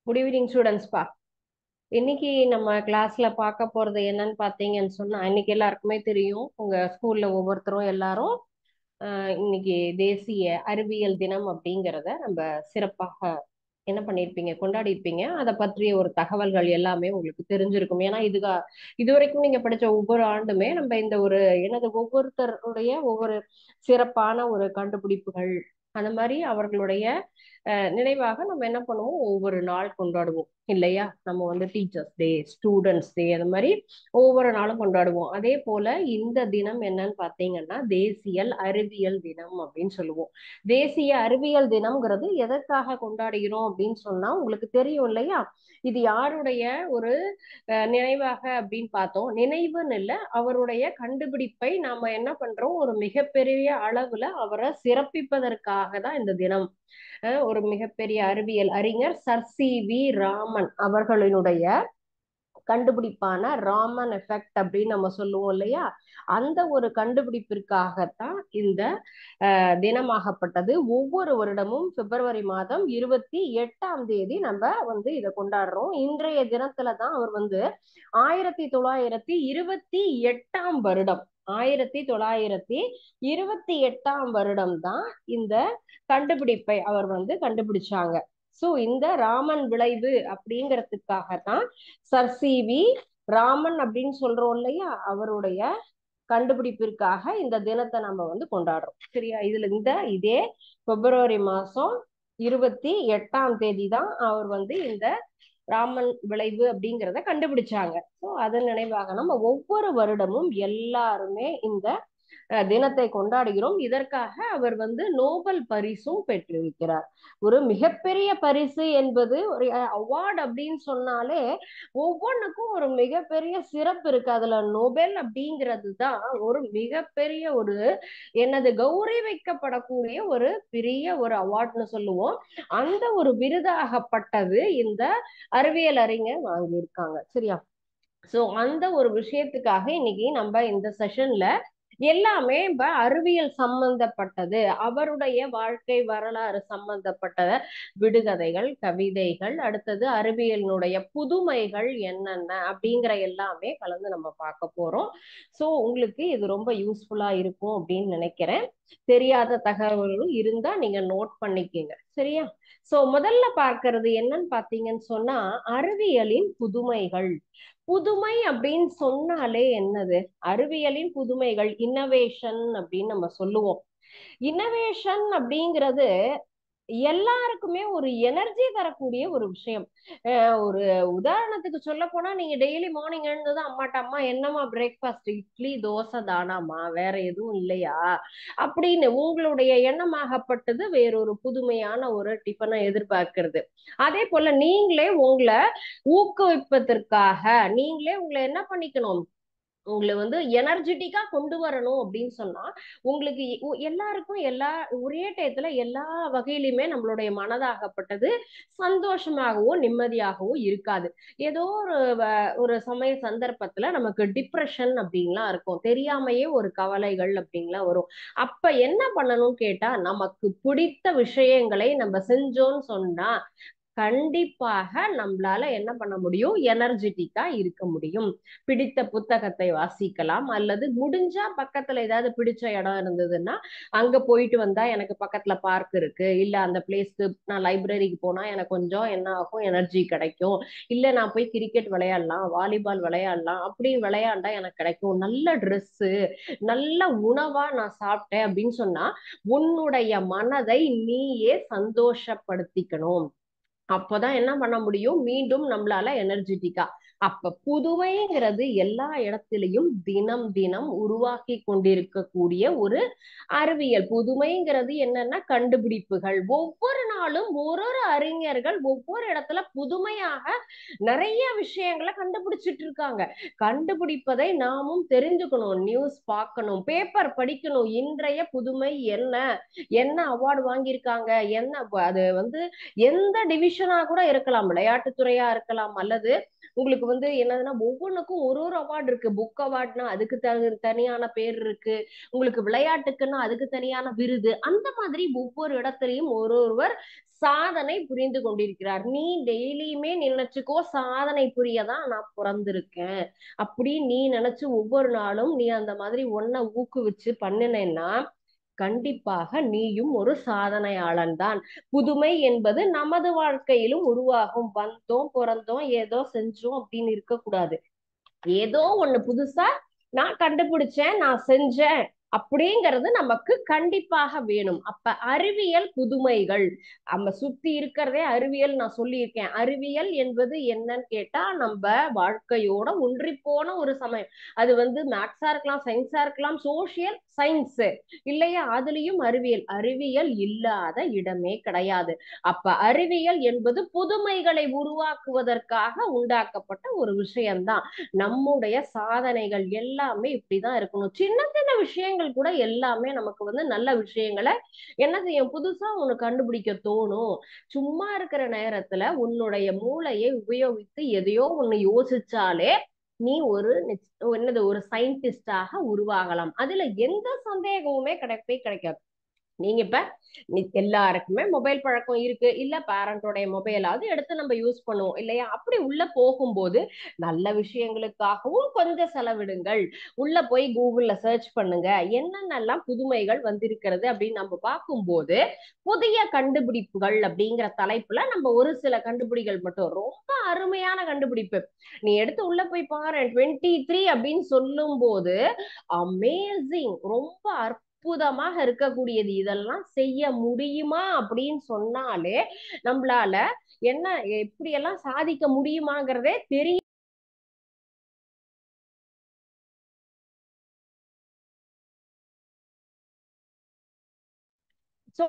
good evening ஸ்டூடெண்ட்ஸ்பா இன்னைக்கு நம்ம கிளாஸ்ல பார்க்க போறது என்னன்னு பார்த்தீங்கன்னு சொன்னா இன்னைக்கு எல்லாருக்குமே தெரியும் உங்க ஸ்கூல்ல ஒவ்வொருத்தரும் எல்லாரும் ஆஹ், இன்னைக்கு தேசிய அறிவியல் தினம் அப்படிங்கிறத நம்ம சிறப்பாக என்ன பண்ணியிருப்பீங்க கொண்டாடி இருப்பீங்க அதை பற்றிய ஒரு தகவல்கள் எல்லாமே உங்களுக்கு தெரிஞ்சிருக்கும் ஏன்னா இதுகா இது வரைக்கும் நீங்க படிச்ச ஒவ்வொரு ஆண்டுமே நம்ம இந்த ஒரு எனது ஒவ்வொருத்தருடைய ஒவ்வொரு சிறப்பான ஒரு கண்டுபிடிப்புகள் அந்த மாதிரி அவர்களுடைய அஹ், நினைவாக நம்ம என்ன பண்ணுவோம் ஒவ்வொரு நாள் கொண்டாடுவோம் இல்லையா நம்ம வந்து டீச்சர்ஸ் டே ஸ்டூடெண்ட்ஸ் டே அந்த மாதிரி ஒவ்வொரு நாளும் கொண்டாடுவோம் அதே போல இந்த தினம் என்னன்னு பார்த்தீங்கன்னா தேசிய அறிவியல் தினம் அப்படின்னு சொல்லுவோம் தேசிய அறிவியல் தினம்ங்கிறது எதற்காக கொண்டாடுகிறோம் அப்படின்னு சொன்னா உங்களுக்கு தெரியும் இல்லையா இது யாருடைய ஒரு அஹ், நினைவாக அப்படின்னு பார்த்தோம் நினைவுன்னு இல்லை அவருடைய கண்டுபிடிப்பை நாம என்ன பண்றோம் ஒரு மிகப்பெரிய அளவுல அவரை சிறப்பிப்பதற்காக தான் இந்த தினம் அஹ், ஒரு மிகப்பெரிய அறிவியல் அறிஞர் சர் சி வி ராமன் அவர்களினுடைய கண்டுபிடிப்பான ராமன் எஃபெக்ட் அப்படின்னு நம்ம சொல்லுவோம் இல்லையா அந்த ஒரு கண்டுபிடிப்பிற்காகத்தான் இந்த அஹ், தினமாகப்பட்டது ஒவ்வொரு வருடமும் பிப்ரவரி மாதம் இருபத்தி எட்டாம் தேதி நம்ம வந்து இதை கொண்டாடுறோம் இன்றைய தினத்துல தான் அவர் வந்து ஆயிரத்தி தொள்ளாயிரத்தி இருபத்தி எட்டாம் வருடம் ஆயிரத்தி தொள்ளாயிரத்தி இருபத்தி எட்டாம் வருடம் தான் இந்த கண்டுபிடிப்பை அவர் வந்து கண்டுபிடிச்சாங்க சோ இந்த ராமன் விளைவு அப்படிங்கிறதுக்காகத்தான் சர் சி வி ராமன் அப்படின்னு சொல்றோம் இல்லையா அவருடைய கண்டுபிடிப்பிற்காக இந்த தினத்தை நம்ம வந்து கொண்டாடுறோம் சரியா இதுல இந்த இதே பிப்ரவரி மாசம் இருபத்தி எட்டாம் தேதி தான் அவர் வந்து இந்த ராமன் விளைவு அப்படிங்கிறத கண்டுபிடிச்சாங்க ஸோ அதன் நினைவாக நம்ம ஒவ்வொரு வருடமும் எல்லாருமே இந்த அஹ், தினத்தை கொண்டாடுகிறோம் இதற்காக அவர் வந்து நோபல் பரிசும் பெற்றிருக்கிறார் ஒரு மிகப்பெரிய பரிசு என்பது ஒரு அவார்டு அப்படின்னு சொன்னாலே ஒவ்வொன்றுக்கும் ஒரு மிகப்பெரிய சிறப்பு இருக்கு அதுல நோபல் அப்படிங்கிறது தான் ஒரு மிகப்பெரிய ஒரு என்னது கௌரவிக்கப்படக்கூடிய ஒரு பெரிய ஒரு அவார்ட்னு சொல்லுவோம் அந்த ஒரு விருதாகப்பட்டது இந்த அறிவியல் அறிஞர் வாங்கியிருக்காங்க சரியா சோ அந்த ஒரு விஷயத்துக்காக இன்னைக்கு நம்ம இந்த செஷன்ல எல்லாமே இப்ப அறிவியல் சம்பந்தப்பட்டது அவருடைய வாழ்க்கை வரலாறு சம்பந்தப்பட்ட விடுகதைகள் கவிதைகள் அடுத்தது அறிவியலினுடைய புதுமைகள் என்னென்ன அப்படிங்கிற எல்லாமே கலந்து நம்ம பார்க்க போறோம் சோ உங்களுக்கு இது ரொம்ப யூஸ்ஃபுல்லா இருக்கும் அப்படின்னு நினைக்கிறேன் தெரியாத தகவல்களும் இருந்தா நீங்க நோட் பண்ணிக்கங்க சரியா சோ முதல்ல பார்க்கிறது என்னன்னு பாத்தீங்கன்னு சொன்னா அறிவியலின் புதுமைகள் புதுமை அப்படின்னு சொன்னாலே என்னது அறிவியலின் புதுமைகள் இன்னோவேஷன் அப்படின்னு நம்ம சொல்லுவோம் இன்னோவேஷன் அப்படிங்கிறது எல்லாருக்குமே ஒரு எனர்ஜி தரக்கூடிய ஒரு விஷயம் அஹ் ஒரு உதாரணத்துக்கு சொல்ல போனா நீங்க டெய்லி மார்னிங் எழுந்தது அம்மாட்ட அம்மா என்னம்மா பிரேக்ஃபாஸ்ட் இட்லி தோசை தானாமா வேற எதுவும் இல்லையா அப்படின்னு உங்களுடைய எண்ணமாகப்பட்டது வேறொரு புதுமையான ஒரு டிஃபனை எதிர்பார்க்கிறது அதே போல நீங்களே உங்களை ஊக்குவிப்பதற்காக நீங்களே உங்களை என்ன பண்ணிக்கணும் உங்களை வந்து எனர்ஜெட்டிக்கா கொண்டு வரணும் அப்படின்னு சொன்னா உங்களுக்கு எ- உ- எல்லாருக்கும் எல்லா ஒரே டயத்துல எல்லா வகையிலுமே நம்மளுடைய மனதாகப்பட்டது சந்தோஷமாகவும் நிம்மதியாகவும் இருக்காது ஏதோ ஒரு வ- ஒரு சமய சந்தர்ப்பத்துல நமக்கு டிப்ரெஷன் அப்படின்லாம் இருக்கும் தெரியாமையே ஒரு கவலைகள் அப்படின்லாம் வரும் அப்ப என்ன பண்ணணும்னு கேட்டா நமக்கு பிடித்த விஷயங்களை நம்ம செஞ்சோம்னு சொன்னா கண்டிப்பாக நம்மளால என்ன பண்ண முடியும் எனர்ஜெட்டிக்கா இருக்க முடியும் பிடித்த புத்தகத்தை வாசிக்கலாம் அல்லது முடிஞ்சா பக்கத்துல ஏதாவது பிடிச்ச இடம் இருந்ததுன்னா அங்க போயிட்டு வந்தா எனக்கு பக்கத்துல பார்க் இருக்கு இல்ல அந்த பிளேஸ்க்கு நான் லைப்ரரிக்கு போனா எனக்கு கொஞ்சம் என்ன ஆகும் எனர்ஜி கிடைக்கும் இல்ல நான் போய் கிரிக்கெட் விளையாடலாம் வாலிபால் விளையாடலாம் அப்படி விளையாண்டா எனக்கு கிடைக்கும் நல்ல Dress நல்ல உணவா நான் சாப்பிட்டேன் அப்படின்னு சொன்னா உன்னுடைய மனதை நீயே சந்தோஷப்படுத்திக்கணும் அப்பதான் என்ன பண்ண முடியும் மீண்டும் நம்மளால எனர்ஜெட்டிக்கா அப்ப புதுமைங்கிறது எல்லா இடத்திலையும் தினம் தினம் உருவாக்கி கொண்டிருக்கக்கூடிய ஒரு அறிவியல் புதுமைங்கிறது என்னன்னா கண்டுபிடிப்புகள் ஒவ்வொரு நாளும் ஒரு ஒரு அறிஞர்கள் ஒவ்வொரு இடத்துல புதுமையாக நிறைய விஷயங்களை கண்டுபிடிச்சிட்டு இருக்காங்க கண்டுபிடிப்பதை நாமும் தெரிஞ்சுக்கணும் நியூஸ் பார்க்கணும் பேப்பர் படிக்கணும் இன்றைய புதுமை என்ன என்ன அவார்டு வாங்கியிருக்காங்க என்ன அது வந்து எந்த டிவிஷனா கூட இருக்கலாம் விளையாட்டுத்துறையா இருக்கலாம் அல்லது உங்களுக்கு வந்து என்னதுன்னா ஒவ்வொன்றுக்கும் ஒரு ஒரு அவார்டு இருக்கு புக் அவார்ட்னா அதுக்கு த- தனியான பேர் இருக்கு உங்களுக்கு விளையாட்டுக்குன்னா அதுக்கு தனியான விருது அந்த மாதிரி ஒவ்வொரு இடத்துலயும் ஒரு ஒருவர் சாதனை புரிந்து கொண்டிருக்கிறார் நீ டெய்லியுமே நினைச்சுக்கோ சாதனை புரியதான் நான் பிறந்திருக்கேன் அப்படி நீ நினைச்சு ஒவ்வொரு நாளும் நீ அந்த மாதிரி ஒன்ன ஊக்குவிச்சு பண்ணினேன்னா கண்டிப்பாக நீயும் ஒரு சாதனையாளன் தான் புதுமை என்பது நமது வாழ்க்கையிலும் உருவாகும் வந்தோம் பிறந்தோம் ஏதோ செஞ்சோம் அப்படின்னு இருக்கக்கூடாது ஏதோ ஒண்ணு புதுசா நான் கண்டுபிடிச்சேன் நான் செஞ்சேன் அப்படிங்கிறது நமக்கு கண்டிப்பாக வேணும் அப்ப அறிவியல் புதுமைகள் நம்ம சுத்தி இருக்கிறதே அறிவியல் நான் சொல்லியிருக்கேன் அறிவியல் என்பது என்னன்னு கேட்டா நம்ம வாழ்க்கையோட ஒன்றி போன ஒரு சமயம் அது வந்து மேக்ஸா இருக்கலாம் சயின்ஸா இருக்கலாம் சோசியல் சயின்ஸ் இல்லையா அதுலயும் அறிவியல் அறிவியல் இல்லாத இடமே கிடையாது அப்ப அறிவியல் என்பது புதுமைகளை உருவாக்குவதற்காக உண்டாக்கப்பட்ட ஒரு விஷயம்தான் நம்முடைய சாதனைகள் எல்லாமே இப்படிதான் இருக்கணும் சின்ன சின்ன விஷயங்கள் கூட எல்லாமே நமக்கு வந்து நல்ல விஷயங்களை என்ன செய்யும் புதுசா ஒண்ணு கண்டுபிடிக்க தோணும் சும்மா இருக்கிற நேரத்துல உன்னுடைய மூளையை உபயோகித்து எதையோ ஒண்ணு யோசிச்சாலே நீ ஒரு நிச்ச- என்னது ஒரு சயின்டிஸ்டாக உருவாகலாம் அதுல எந்த சந்தேகமுமே கிடைக்கவே கிடைக்காது நீங்க இப்ப நி- எல்லாருக்குமே மொபைல் பழக்கம் இருக்கு இல்ல பேரண்டோடைய மொபைலாவது எடுத்து நம்ம யூஸ் பண்ணுவோம் இல்லையா அப்படி உள்ள போகும்போது நல்ல விஷயங்களுக்காகவும் கொஞ்சம் செலவிடுங்கள் உள்ள போய் கூகுள்ல சர்ச் பண்ணுங்க என்னென்னலாம் புதுமைகள் வந்திருக்கிறது அப்படின்னு நம்ம பார்க்கும்போது புதிய கண்டுபிடிப்புகள் அப்படிங்கிற தலைப்புல நம்ம ஒரு சில கண்டுபிடிகள் மட்டும் ரொம்ப அருமையான கண்டுபிடிப்பு நீ எடுத்து உள்ள போய் பாரு டுவெண்ட்டி த்ரீ அப்படின்னு சொல்லும் போது அமேசிங் ரொம்ப அற்புதமாக இருக்கக்கூடியது இதெல்லாம் செய்ய முடியுமா அப்படின்னு சொன்னாலே நம்மளால என்ன எப்படியெல்லாம் சாதிக்க முடியுமாங்கிறதே தெரியும் So,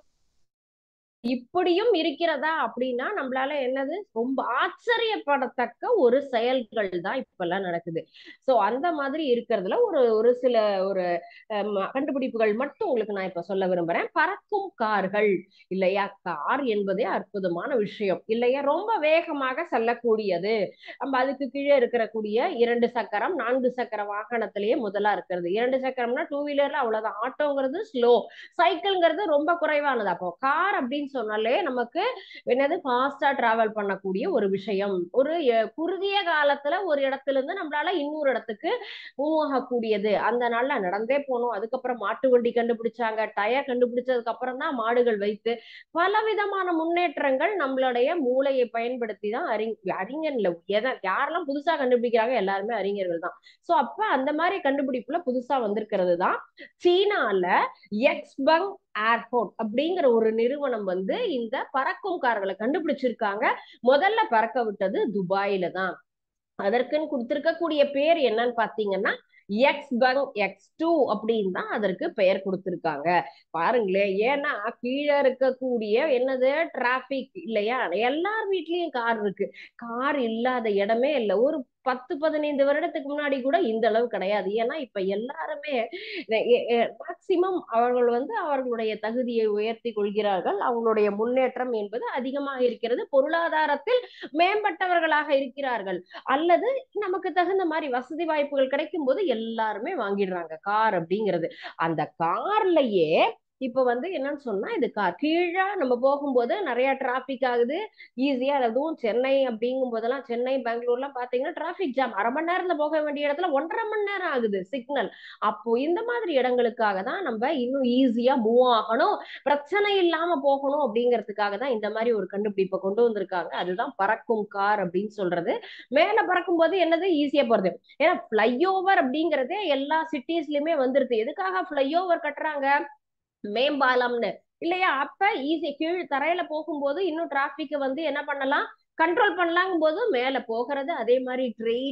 இப்படியும் இருக்கிறதா அப்படின்னா நம்மளால என்னது ரொம்ப ஆச்சரியப்படத்தக்க ஒரு செயல்கள் தான் இப்பெல்லாம் நடக்குது சோ அந்த மாதிரி இருக்கிறதுல ஒரு ஒரு சில ஒரு அஹ், கண்டுபிடிப்புகள் மட்டும் உங்களுக்கு நான் இப்ப சொல்ல விரும்புறேன் பறக்கும் கார்கள் இல்லையா கார் என்பதே அற்புதமான விஷயம் இல்லையா ரொம்ப வேகமாக செல்லக்கூடியது நம்ம அதுக்கு கீழே இருக்கக்கூடிய இரண்டு சக்கரம் நான்கு சக்கர வாகனத்திலேயே முதலா இருக்கிறது இரண்டு சக்கரம்னா டூ வீலர்ல அவ்வளவுதான் ஆட்டோங்கிறது ஸ்லோ சைக்கிள்ங்கிறது ரொம்ப குறைவானது அப்போ கார் அப்படின்னு சொன்னாலே நமக்கு என்னது ஃபாஸ்டா டிராவல் பண்ணக்கூடிய ஒரு விஷயம் ஒரு அஹ், குறுகிய காலத்துல ஒரு இடத்துல இருந்து நம்மளால இன்னொரு இடத்துக்கு மூவ் ஆகக்கூடியது அந்த நாள்ல நடந்தே போனோம் அதுக்கப்புறம் மாட்டு வண்டி கண்டுபிடிச்சாங்க டயர் கண்டுபிடிச்சதுக்கு அப்புறம் தான் மாடுகள் வைத்து பலவிதமான முன்னேற்றங்கள் நம்மளுடைய மூளையை பயன்படுத்தி தான் அறி அறிஞர்ல எதை யாரெல்லாம் புதுசா கண்டுபிடிக்கிறாங்க எல்லாருமே அறிஞர்கள் தான் சோ அப்ப அந்த மாதிரி கண்டுபிடிப்புல புதுசா வந்திருக்கிறது தான் சீனால எக்ஸ்பங் ஏர்போர்ட் அப்படிங்கிற ஒரு நிறுவனம் வந்து இந்த பறக்கும் கார்களை கண்டுபிடிச்சிருக்காங்க முதல்ல பறக்க விட்டது துபாயில தான் அதற்குன்னு கொடுத்திருக்கக்கூடிய பேர் என்னன்னு பாத்தீங்கன்னா எக்ஸ் பங் எக்ஸ் டூ அப்படின்னு தான் அதற்கு பெயர் கொடுத்திருக்காங்க பாருங்களேன் ஏன்னா கீழே இருக்கக்கூடிய என்னது டிராபிக் இல்லையா எல்லார் வீட்லயும் கார் இருக்கு கார் இல்லாத இடமே இல்லை ஒரு பத்து பதினைந்து வருடத்துக்கு முன்னாடி கூட இந்த அளவு கிடையாது ஏன்னா இப்ப எல்லாருமே மேக்சிமம் அவர்கள் வந்து அவர்களுடைய தகுதியை உயர்த்தி கொள்கிறார்கள் அவங்களுடைய முன்னேற்றம் என்பது அதிகமாக இருக்கிறது பொருளாதாரத்தில் மேம்பட்டவர்களாக இருக்கிறார்கள் அல்லது நமக்கு தகுந்த மாதிரி வசதி வாய்ப்புகள் கிடைக்கும் போது எல்லாருமே வாங்கிடுறாங்க கார் அப்படிங்கிறது அந்த கார்லயே இப்ப வந்து என்னன்னு சொன்னா இது கார் கீழே நம்ம போகும்போது நிறைய டிராபிக் ஆகுது ஈஸியா அதுவும் சென்னை அப்படிங்கும் போதெல்லாம் சென்னை பெங்களூர்லாம் பாத்தீங்கன்னா டிராபிக் ஜாம் அரை மணி நேரத்துல போக வேண்டிய இடத்துல ஒன்றரை மணி நேரம் ஆகுது சிக்னல் அப்போ இந்த மாதிரி இடங்களுக்காக தான் நம்ம இன்னும் ஈஸியா மூவ் ஆகணும் பிரச்சனை இல்லாம போகணும் அப்படிங்கிறதுக்காக தான் இந்த மாதிரி ஒரு கண்டுபிடிப்பை கொண்டு வந்திருக்காங்க அதுதான் பறக்கும் கார் அப்படின்னு சொல்றது மேல பறக்கும் போது என்னது ஈஸியா போறது ஏன்னா ஃபிளைஓவர் அப்படிங்கறதே எல்லா சிட்டிஸ்லயுமே வந்துருது எதுக்காக ஃபிளைஓவர் கட்டுறாங்க மேம்பாலம்னு இல்லையா அப்ப ஈஸி கீழ் தரையில போகும்போது இன்னும் டிராபிக்க வந்து என்ன பண்ணலாம் கண்ட்ரோல் பண்ணலாங்கும் போது மேல போகிறது அதே மாதிரி ட்ரெயின்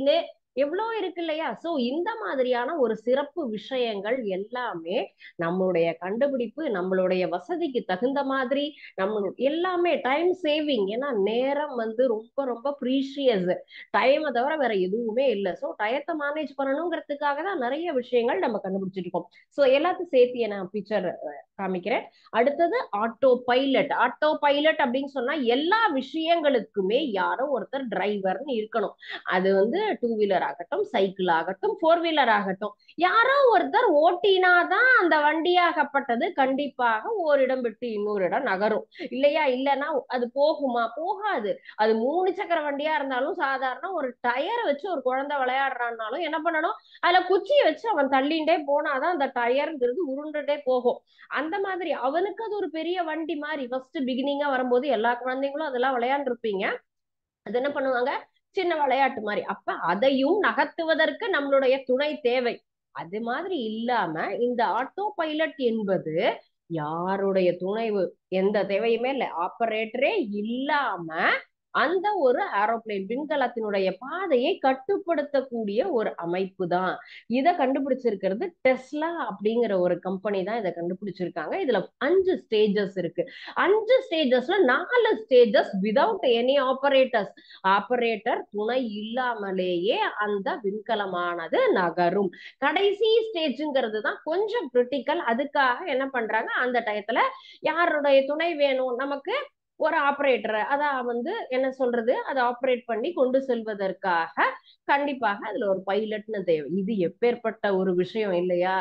எவ்வளோ இருக்கு இல்லையா சோ இந்த மாதிரியான ஒரு சிறப்பு விஷயங்கள் எல்லாமே நம்மளுடைய கண்டுபிடிப்பு நம்மளுடைய வசதிக்கு தகுந்த மாதிரி நம்ம எல்லாமே டைம் சேவிங் ஏன்னா நேரம் வந்து ரொம்ப ரொம்ப ப்ரீஷியஸ் டைமை தவிர வேற எதுவுமே இல்லை ஸோ டயத்தை மேனேஜ் பண்ணணுங்கிறதுக்காக தான் நிறைய விஷயங்கள் நம்ம கண்டுபிடிச்சிட்டு இருக்கோம் ஸோ எல்லாத்தையும் சேர்த்து நான் பிக்சர் காமிக்கிறேன் அடுத்தது ஆட்டோ பைலட் ஆட்டோ பைலட் அப்படின்னு சொன்னா எல்லா விஷயங்களுக்குமே யாரோ ஒருத்தர் டிரைவர்னு இருக்கணும் அது வந்து டூ வீலர் ஆகட்டும் சைக்கிள் ஆகட்டும் ஃபோர் வீலர் ஆகட்டும் யாரோ ஒருத்தர் ஓட்டினாதான் அந்த வண்டியாகப்பட்டது கண்டிப்பாக ஓரிடம் விட்டு இன்னொரு இடம் நகரும் இல்லையா இல்லைன்னா அது போகுமா போகாது அது மூணு சக்கர வண்டியா இருந்தாலும் சாதாரண ஒரு டயரை வச்சு ஒரு குழந்தை விளையாடுறான்னாலும் என்ன பண்ணணும் அதுல குச்சியை வச்சு அவன் தள்ளிண்டே போனாதான் அந்த டயருங்கிறது உருண்டுட்டே போகும் அந்த மாதிரி அவனுக்கு அது ஒரு பெரிய வண்டி மாதிரி ஃபர்ஸ்ட் பிகினிங்கா வரும்போது எல்லா குழந்தைங்களும் அதெல்லாம் விளையாண்டுருப்பீங்க அது என்ன பண்ணுவாங்க சின்ன விளையாட்டு மாதிரி அப்ப அதையும் நகர்த்துவதற்கு நம்மளுடைய துணை தேவை அது மாதிரி இல்லாம இந்த ஆட்டோ பைலட் என்பது யாருடைய துணைவு எந்த தேவையுமே இல்லை ஆப்பரேட்டரே இல்லாம அந்த ஒரு ஏரோப்ளேன் விண்கலத்தினுடைய பாதையை கட்டுப்படுத்தக்கூடிய ஒரு அமைப்பு தான் இதை கண்டுபிடிச்சிருக்கிறது டெஸ்லா அப்படிங்கிற ஒரு கம்பெனி தான் இதை கண்டுபிடிச்சிருக்காங்க இதுல அஞ்சு ஸ்டேஜஸ் இருக்கு அஞ்சு ஸ்டேஜஸ்ல நாலு stages without any operators operator துணை இல்லாமலேயே அந்த விண்கலமானது நகரும் கடைசி ஸ்டேஜுங்கிறது தான் கொஞ்சம் கிரிட்டிக்கல் அதுக்காக என்ன பண்றாங்க அந்த டயத்துல யாருடைய துணை வேணும் நமக்கு ஒரு ஆப்ரேட்டர் அதான் வந்து என்ன சொல்றது அதை ஆப்ரேட் பண்ணி கொண்டு செல்வதற்காக கண்டிப்பாக அதுல ஒரு பைலட்னு தேவை இது எப்பேற்பட்ட ஒரு விஷயம் இல்லையா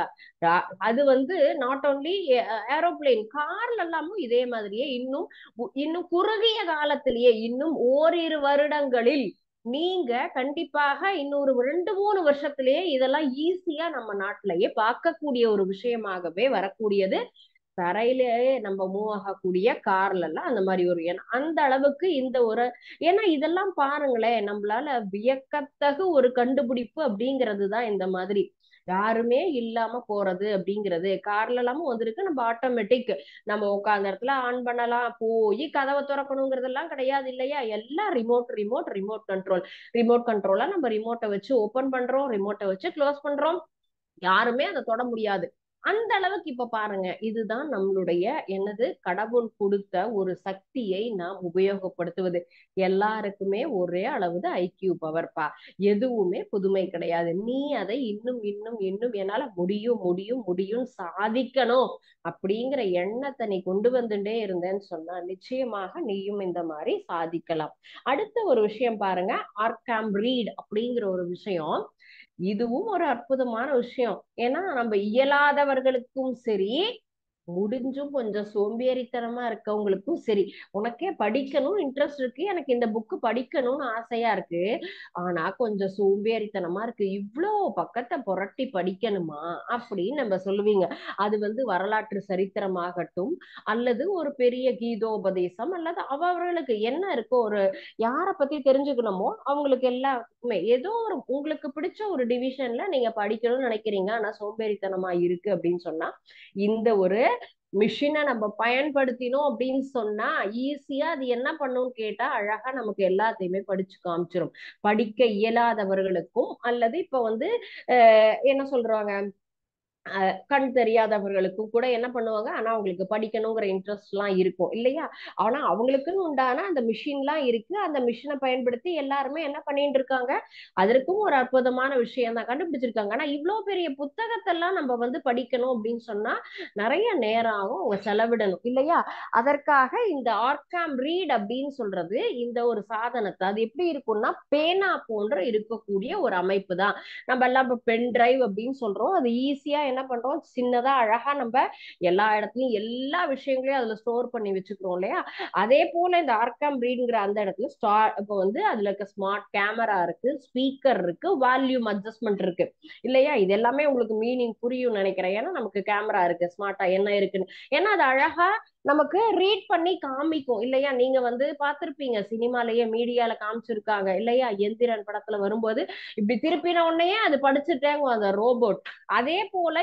அது வந்து நாட் ஓன்லி ஏரோப்ளேன் கார்ல எல்லாமும் இதே மாதிரியே இன்னும் இன்னும் குறுகிய காலத்திலேயே இன்னும் ஓரிரு வருடங்களில் நீங்க கண்டிப்பாக இன்னொரு ரெண்டு மூணு வருஷத்திலேயே இதெல்லாம் ஈஸியா நம்ம நாட்டிலேயே பார்க்கக்கூடிய ஒரு விஷயமாகவே வரக்கூடியது தரையிலேயே நம்ம மூவ் ஆகக்கூடிய கார்ல எல்லாம் அந்த மாதிரி ஒரு அந்த அளவுக்கு இந்த ஒரு ஏன்னா இதெல்லாம் பாருங்களேன் நம்மளால வியக்கத்தகு ஒரு கண்டுபிடிப்பு அப்படிங்கிறது தான் இந்த மாதிரி யாருமே இல்லாம போறது அப்படிங்கிறது கார்ல எல்லாமும் வந்திருக்கு நம்ம ஆட்டோமேட்டிக் நம்ம உட்காந்த இடத்துல ஆன் பண்ணலாம் போய் கதவை திறக்கணுங்கிறதெல்லாம் கிடையாது இல்லையா எல்லாம் remote remote remote control remote கண்ட்ரோலா நம்ம ரிமோட்டை வச்சு ஓபன் பண்றோம் ரிமோட்டை வச்சு க்ளோஸ் பண்றோம் யாருமே அதை தொட முடியாது அந்த அளவுக்கு இப்ப பாருங்க இதுதான் நம்மளுடைய என்னது கடவுள் கொடுத்த ஒரு சக்தியை நாம் உபயோகப்படுத்துவது எல்லாருக்குமே ஒரே அளவுது ஐக்கியூ பவர்ப்பா எதுவுமே புதுமை கிடையாது நீ அதை இன்னும் இன்னும் இன்னும் என்னால முடியும் முடியும் முடியும் சாதிக்கணும் அப்படிங்கிற எண்ணத்தை நீ கொண்டு வந்துட்டே இருந்தேன்னு சொன்னா நிச்சயமாக நீயும் இந்த மாதிரி சாதிக்கலாம் அடுத்த ஒரு விஷயம் பாருங்க ஆர்காம் ரீட் அப்படிங்கிற ஒரு விஷயம் இதுவும் ஒரு அற்புதமான விஷயம் ஏன்னா நம்ம இயலாதவர்களுக்கும் சரி முடிஞ்சும் கொஞ்சம் சோம்பேறித்தனமா இருக்கவங்களுக்கும் சரி உனக்கே படிக்கணும் இன்ட்ரெஸ்ட் இருக்கு எனக்கு இந்த புக்கு படிக்கணும்னு ஆசையா இருக்கு ஆனா கொஞ்சம் சோம்பேறித்தனமா இருக்கு இவ்வளோ பக்கத்தை புரட்டி படிக்கணுமா அப்படின்னு நம்ம சொல்லுவீங்க அது வந்து வரலாற்று சரித்திரமாகட்டும் அல்லது ஒரு பெரிய கீதோபதேசம் அல்லது அவர்களுக்கு என்ன இருக்கோ ஒரு யாரை பத்தி தெரிஞ்சுக்கணுமோ அவங்களுக்கு எல்லாருக்குமே ஏதோ ஒரு உங்களுக்கு பிடிச்ச ஒரு டிவிஷன்ல நீங்க படிக்கணும்னு நினைக்கிறீங்க ஆனா சோம்பேறித்தனமா இருக்கு அப்படின்னு சொன்னா இந்த ஒரு மிஷினை நம்ம பயன்படுத்தினோம் அப்படின்னு சொன்னா ஈஸியா அது என்ன பண்ணும்னு கேட்டா அழகா நமக்கு எல்லாத்தையுமே படிச்சு காமிச்சிரும் படிக்க இயலாதவர்களுக்கும் அல்லது இப்ப வந்து என்ன சொல்றாங்க கண் தெரியாதவர்களுக்கும் கூட என்ன பண்ணுவாங்க ஆனா அவங்களுக்கு படிக்கணுங்கிற இன்ட்ரெஸ்ட் எல்லாம் இருக்கும் இல்லையா ஆனா அவங்களுக்குன்னு உண்டான அந்த மிஷின்லாம் இருக்கு அந்த மிஷினை பயன்படுத்தி எல்லாருமே என்ன பண்ணிட்டு இருக்காங்க அதற்கும் ஒரு அற்புதமான விஷயம் தான் கண்டுபிடிச்சிருக்காங்க ஆனா இவ்வளவு பெரிய புத்தகத்தெல்லாம் நம்ம வந்து படிக்கணும் அப்படின்னு சொன்னா நிறைய நேரம் ஆகும் அவங்க செலவிடணும் இல்லையா அதற்காக இந்த ஆர்காம் ரீட் அப்படின்னு சொல்றது இந்த ஒரு சாதனத்தை அது எப்படி இருக்கும்னா பேனா போன்ற இருக்கக்கூடிய ஒரு அமைப்பு தான் நம்ம எல்லாம் இப்ப பென் டிரைவ் அப்படின்னு சொல்றோம் அது ஈஸியா என்ன பண்றோம் சின்னதா அழகா நம்ம எல்லா இடத்துலயும் எல்லா விஷயங்களையும் அதுல ஸ்டோர் பண்ணி வச்சுக்கிறோம் இல்லையா அதே போல இந்த ஆர்காம் ரீடுங்கிற அந்த இடத்துல ஸ்டார் இப்போ வந்து அதுல இருக்க ஸ்மார்ட் கேமரா இருக்கு ஸ்பீக்கர் இருக்கு வால்யூம் அட்ஜஸ்ட்மெண்ட் இருக்கு இல்லையா இது எல்லாமே உங்களுக்கு மீனிங் புரியும் நினைக்கிறேன் ஏன்னா நமக்கு கேமரா இருக்கு ஸ்மார்ட்டா என்ன இருக்குன்னு ஏன்னா அது அழகா நமக்கு ரீட் பண்ணி காமிக்கும் இல்லையா நீங்க வந்து பார்த்திருப்பீங்க சினிமாலயே மீடியால காமிச்சிருக்காங்க இல்லையா எந்திரன் படத்துல வரும்போது இப்படி திருப்பின உடனே அது படிச்சுட்டேங்க அந்த ரோபோட் அதே போல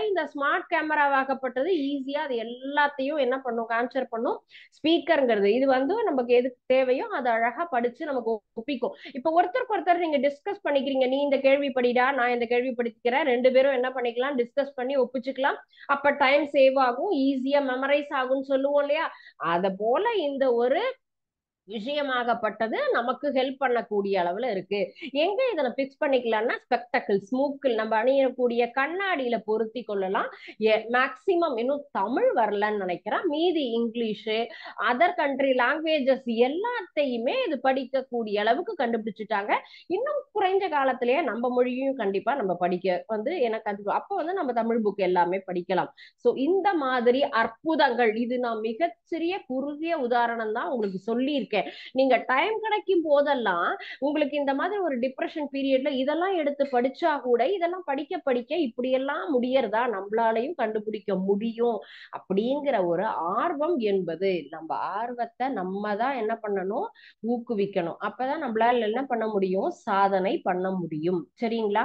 இந்த ஸ்மார்ட் கேமராவாகப்பட்டது ஈஸியா அது எல்லாத்தையும் என்ன பண்ணும் கேப்சர் பண்ணும் ஸ்பீக்கருங்கிறது இது வந்து நமக்கு எதுக்கு தேவையோ அதை அழகா படிச்சு நமக்கு ஒப்பிக்கும் இப்ப ஒருத்தருக்கு ஒருத்தர் நீங்க டிஸ்கஸ் பண்ணிக்கிறீங்க நீ இந்த கேள்வி படிடா நான் இந்த கேள்வி படிக்கிறேன் ரெண்டு பேரும் என்ன பண்ணிக்கலாம் டிஸ்கஸ் பண்ணி ஒப்பிச்சுக்கலாம் அப்ப டைம் சேவ் ஆகும் ஈஸியா மெமரைஸ் ஆகும்னு சொல்லுவோம் இல்லையா அத போல இந்த ஒரு விஷயமாகப்பட்டது நமக்கு ஹெல்ப் பண்ணக்கூடிய அளவுல இருக்கு எங்க இதை பிக்ஸ் பண்ணிக்கலாம்னா ஸ்பெக்டக்கிள்ஸ் மூக்கில் நம்ம அணியக்கூடிய கண்ணாடியில பொருத்தி கொள்ளலாம் மேக்சிமம் இன்னும் தமிழ் வரலன்னு நினைக்கிறேன் மீதி இங்கிலீஷு அதர் கண்ட்ரி லாங்குவேஜஸ் எல்லாத்தையுமே இது படிக்கக்கூடிய அளவுக்கு கண்டுபிடிச்சிட்டாங்க இன்னும் குறைஞ்ச காலத்திலேயே நம்ம மொழியும் கண்டிப்பா நம்ம படிக்க வந்து எனக்கு அது அப்போ வந்து நம்ம தமிழ் புக் எல்லாமே படிக்கலாம் சோ இந்த மாதிரி அற்புதங்கள் இது நான் மிகச்சிறிய குறுகிய உதாரணம் தான் உங்களுக்கு சொல்லியிருக்கேன் நீங்க டைம் கிடைக்கும் போதெல்லாம் உங்களுக்கு இந்த மாதிரி ஒரு டிப்ரெஷன் பீரியட்ல இதெல்லாம் எடுத்து படிச்சா கூட இதெல்லாம் படிக்க படிக்க இப்படியெல்லாம் முடியறதா நம்மளாலையும் கண்டுபிடிக்க முடியும் அப்படிங்கிற ஒரு ஆர்வம் என்பது நம்ம ஆர்வத்தை நம்ம தான் என்ன பண்ணணும் ஊக்குவிக்கணும் அப்பதான் நம்மளால என்ன பண்ண முடியும் சாதனை பண்ண முடியும் சரிங்களா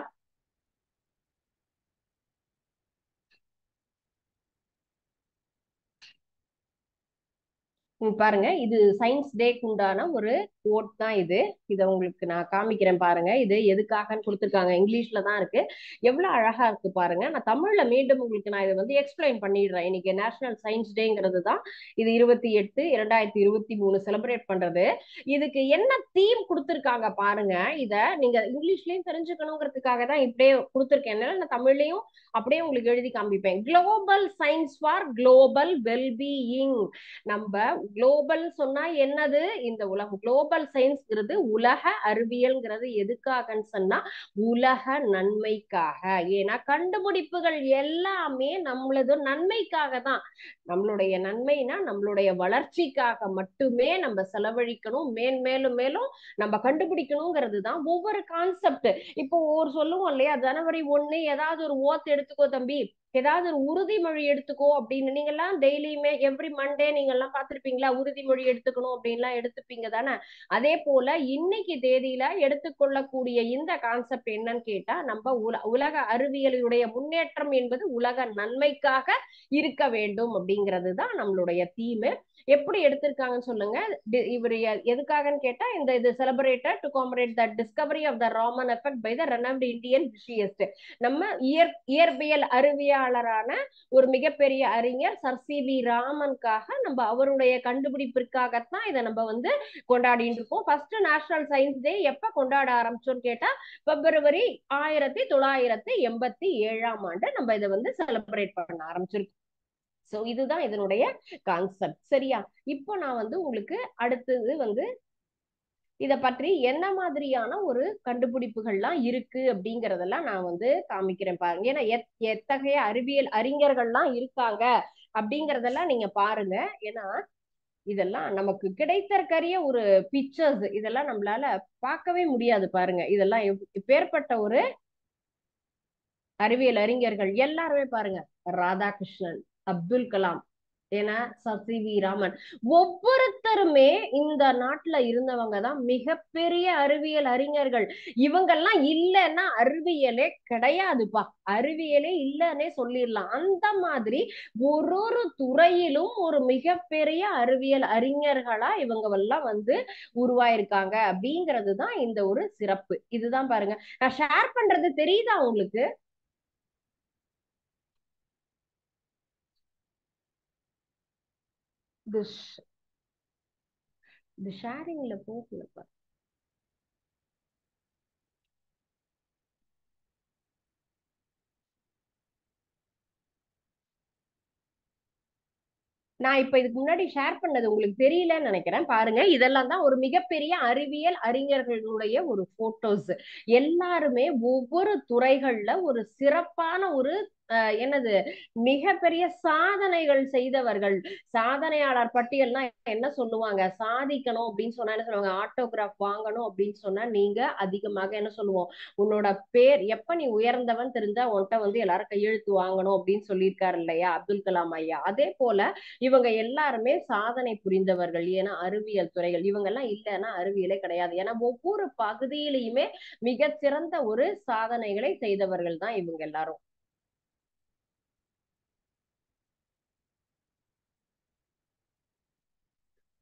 பாருங்க இது சயின்ஸ் டேக்கு உண்டான ஒரு கோட் தான் இது இதை உங்களுக்கு நான் காமிக்கிறேன் பாருங்க இது எதுக்காகன்னு கொடுத்துருக்காங்க இங்கிலீஷ்ல தான் இருக்கு எவ்வளவு அழகா இருக்கு பாருங்க நான் தமிழ்ல மீண்டும் உங்களுக்கு நான் இதை வந்து எக்ஸ்பிளைன் பண்ணிடுறேன் இன்னைக்கு நேஷனல் சயின்ஸ் டேங்கிறது தான் இது இருபத்தி எட்டு இரண்டாயிரத்தி இருபத்தி மூணு செலிப்ரேட் பண்றது இதுக்கு என்ன தீம் கொடுத்துருக்காங்க பாருங்க இத நீங்க இங்கிலீஷ்லயும் தெரிஞ்சுக்கணுங்கிறதுக்காக தான் இப்படியே கொடுத்துருக்கேன் நான் தமிழ்லயும் அப்படியே உங்களுக்கு எழுதி காமிப்பேன் global science for global wellbeing நம்ம குளோபல் சொன்னா என்னது இந்த உலகம் குளோபல் சயின்ஸ்ங்கிறது உலக அறிவியல்ங்கிறது எதுக்காகன்னு சொன்னா உலக நன்மைக்காக ஏன்னா கண்டுபிடிப்புகள் எல்லாமே நம்மளது நன்மைக்காக தான் நம்மளுடைய நன்மைனா நம்மளுடைய வளர்ச்சிக்காக மட்டுமே நம்ம செலவழிக்கணும் மேல் மேலும் மேலும் நம்ம கண்டுபிடிக்கணுங்கிறது தான் ஒவ்வொரு கான்செப்ட் இப்போ ஒரு சொல்லுவோம் இல்லையா ஜனவரி ஒண்ணு ஏதாவது ஒரு ஓத் எடுத்துக்கோ தம்பி ஏதாவது ஒரு உறுதிமொழி எடுத்துக்கோ அப்படின்னு நீங்க எல்லாம் டெய்லியுமே எவ்ரி மண்டே நீங்க எல்லாம் பார்த்திருப்பீங்களா உறுதிமொழி எடுத்துக்கணும் அப்படின்லாம் எடுத்துப்பீங்க தானே அதே போல இன்னைக்கு தேதியில எடுத்துக்கொள்ளக்கூடிய இந்த கான்செப்ட் என்னன்னு கேட்டா நம்ம உல உலக அறிவியலுடைய முன்னேற்றம் என்பது உலக நன்மைக்காக இருக்க வேண்டும் அப்படிங்கிறது தான் நம்மளுடைய தீமு எப்படி எடுத்திருக்காங்கன்னு சொல்லுங்க இவர் எதுக்காகன்னு கேட்டா இந்த இது celebrated to commemorate the discovery of the Raman effect by the renowned Indian physicist நம்ம இயற் இயற்பியல் அறிவியலாளரான ஒரு மிகப்பெரிய அறிஞர் சர் சி வி ராமனுக்காக நம்ம அவருடைய கண்டுபிடிப்பிற்காகத்தான் இதை நம்ம வந்து கொண்டாடிட்டு இருக்கோம் ஃபர்ஸ்ட் நேஷனல் சயின்ஸ் டே எப்ப கொண்டாட ஆரம்பிச்சோம்னு கேட்டா பிப்ரவரி ஆயிரத்தி தொள்ளாயிரத்தி எண்பத்தி ஏழாம் ஆண்டு நம்ம இதை வந்து செலிப்ரேட் பண்ண ஆரம்பிச்சிருக்கோம் சோ இதுதான் இதனுடைய கான்செப்ட் சரியா இப்போ நான் வந்து உங்களுக்கு அடுத்தது வந்து இத பற்றி என்ன மாதிரியான ஒரு கண்டுபிடிப்புகள்லாம் இருக்கு அப்படிங்கறதெல்லாம் நான் வந்து காமிக்கிறேன் பாருங்க ஏன்னா எத்தகைய அறிவியல் அறிஞர்கள்லாம் இருக்காங்க அப்படிங்கறதெல்லாம் நீங்க பாருங்க ஏன்னா இதெல்லாம் நமக்கு கிடைத்தற்கரிய ஒரு பிக்சர்ஸ் இதெல்லாம் நம்மளால பார்க்கவே முடியாது பாருங்க இதெல்லாம் பேர்பட்ட ஒரு அறிவியல் அறிஞர்கள் எல்லாருமே பாருங்க ராதாகிருஷ்ணன் அப்துல் கலாம் ஏன்னா சர் சி வி ராமன் ஒவ்வொருத்தருமே இந்த நாட்டுல இருந்தவங்க தான் மிகப்பெரிய அறிவியல் அறிஞர்கள் இவங்கெல்லாம் இல்லைன்னா அறிவியலே கிடையாதுப்பா அறிவியலே இல்லைன்னே சொல்லிடலாம் அந்த மாதிரி ஒரு ஒரு துறையிலும் ஒரு மிகப்பெரிய அறிவியல் அறிஞர்களா இவங்க எல்லாம் வந்து உருவாயிருக்காங்க அப்படிங்கிறது தான் இந்த ஒரு சிறப்பு இதுதான் பாருங்க நான் ஷேர் பண்றது தெரியுதா உங்களுக்கு இது இது ஷேரிங்ல போகலப்பா நான் இப்ப இதுக்கு முன்னாடி ஷேர் பண்ணது உங்களுக்கு தெரியலன்னு நினைக்கிறேன் பாருங்க இதெல்லாம் தான் ஒரு மிகப்பெரிய அறிவியல் அறிஞர்களுடைய ஒரு போட்டோஸ் எல்லாருமே ஒவ்வொரு துறைகள்ல ஒரு சிறப்பான ஒரு என்னது மிகப்பெரிய சாதனைகள் செய்தவர்கள் சாதனையாளர் பட்டியல்னா என்ன சொல்லுவாங்க சாதிக்கணும் அப்படின்னு சொன்னா என்ன சொல்லுவாங்க ஆட்டோகிராஃப் வாங்கணும் அப்படின்னு சொன்னா நீங்க அதிகமாக என்ன சொல்லுவோம் உன்னோட பேர் எப்ப நீ உயர்ந்தவன் தெரிஞ்சா உன்கிட்ட வந்து எல்லாரும் கையெழுத்து வாங்கணும் அப்படின்னு சொல்லியிருக்காரு இல்லையா அப்துல் கலாம் ஐயா அதே போல இவங்க எல்லாருமே சாதனை புரிந்தவர்கள் ஏன்னா அறிவியல் துறைகள் இவங்க எல்லாம் இல்லைன்னா அறிவியலே கிடையாது ஏன்னா ஒவ்வொரு பகுதியிலையுமே மிகச்சிறந்த ஒரு சாதனைகளை செய்தவர்கள் தான் இவங்க எல்லாரும்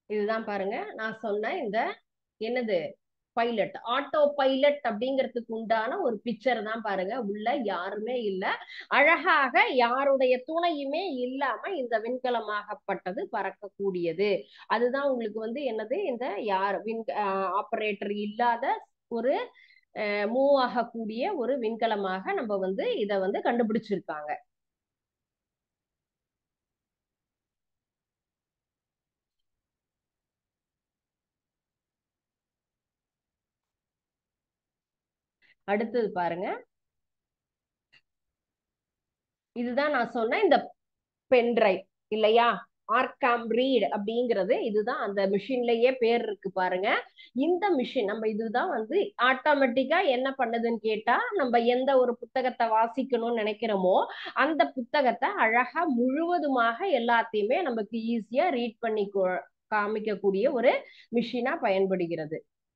இதுதான் பாருங்க நான் சொன்ன இந்த என்னது பைலட் ஆட்டோ பைலட் அப்படிங்கிறதுக்கு உண்டான ஒரு பிக்சர் தான் பாருங்க உள்ள யாருமே இல்ல அழகாக யாருடைய துணையுமே இல்லாம இந்த விண்கலமாகப்பட்டது பறக்கக்கூடியது அதுதான் உங்களுக்கு வந்து என்னது இந்த யார் விண் ஆபரேட்டர் இல்லாத ஒரு மூவ் ஆகக்கூடிய ஒரு விண்கலமாக நம்ம வந்து இத வந்து கண்டுபிடிச்சிருக்காங்க அடுத்தது பாருங்க இதுதான் நான் சொன்ன இந்த பென்ட்ரைவ் இல்லையா ஆர்காம் ரீட் அப்படிங்கிறது இதுதான் அந்த மிஷின்லயே பேர் இருக்கு பாருங்க இந்த மிஷின் நம்ம இதுதான் வந்து ஆட்டோமேட்டிக்கா என்ன பண்ணுதுன்னு கேட்டா நம்ம எந்த ஒரு புத்தகத்தை வாசிக்கணும்னு நினைக்கிறோமோ அந்த புத்தகத்தை அழகா முழுவதுமாக எல்லாத்தையுமே நமக்கு ஈஸியா ரீட் பண்ணி காமிக்கக்கூடிய ஒரு மிஷினா பயன்படுகிறது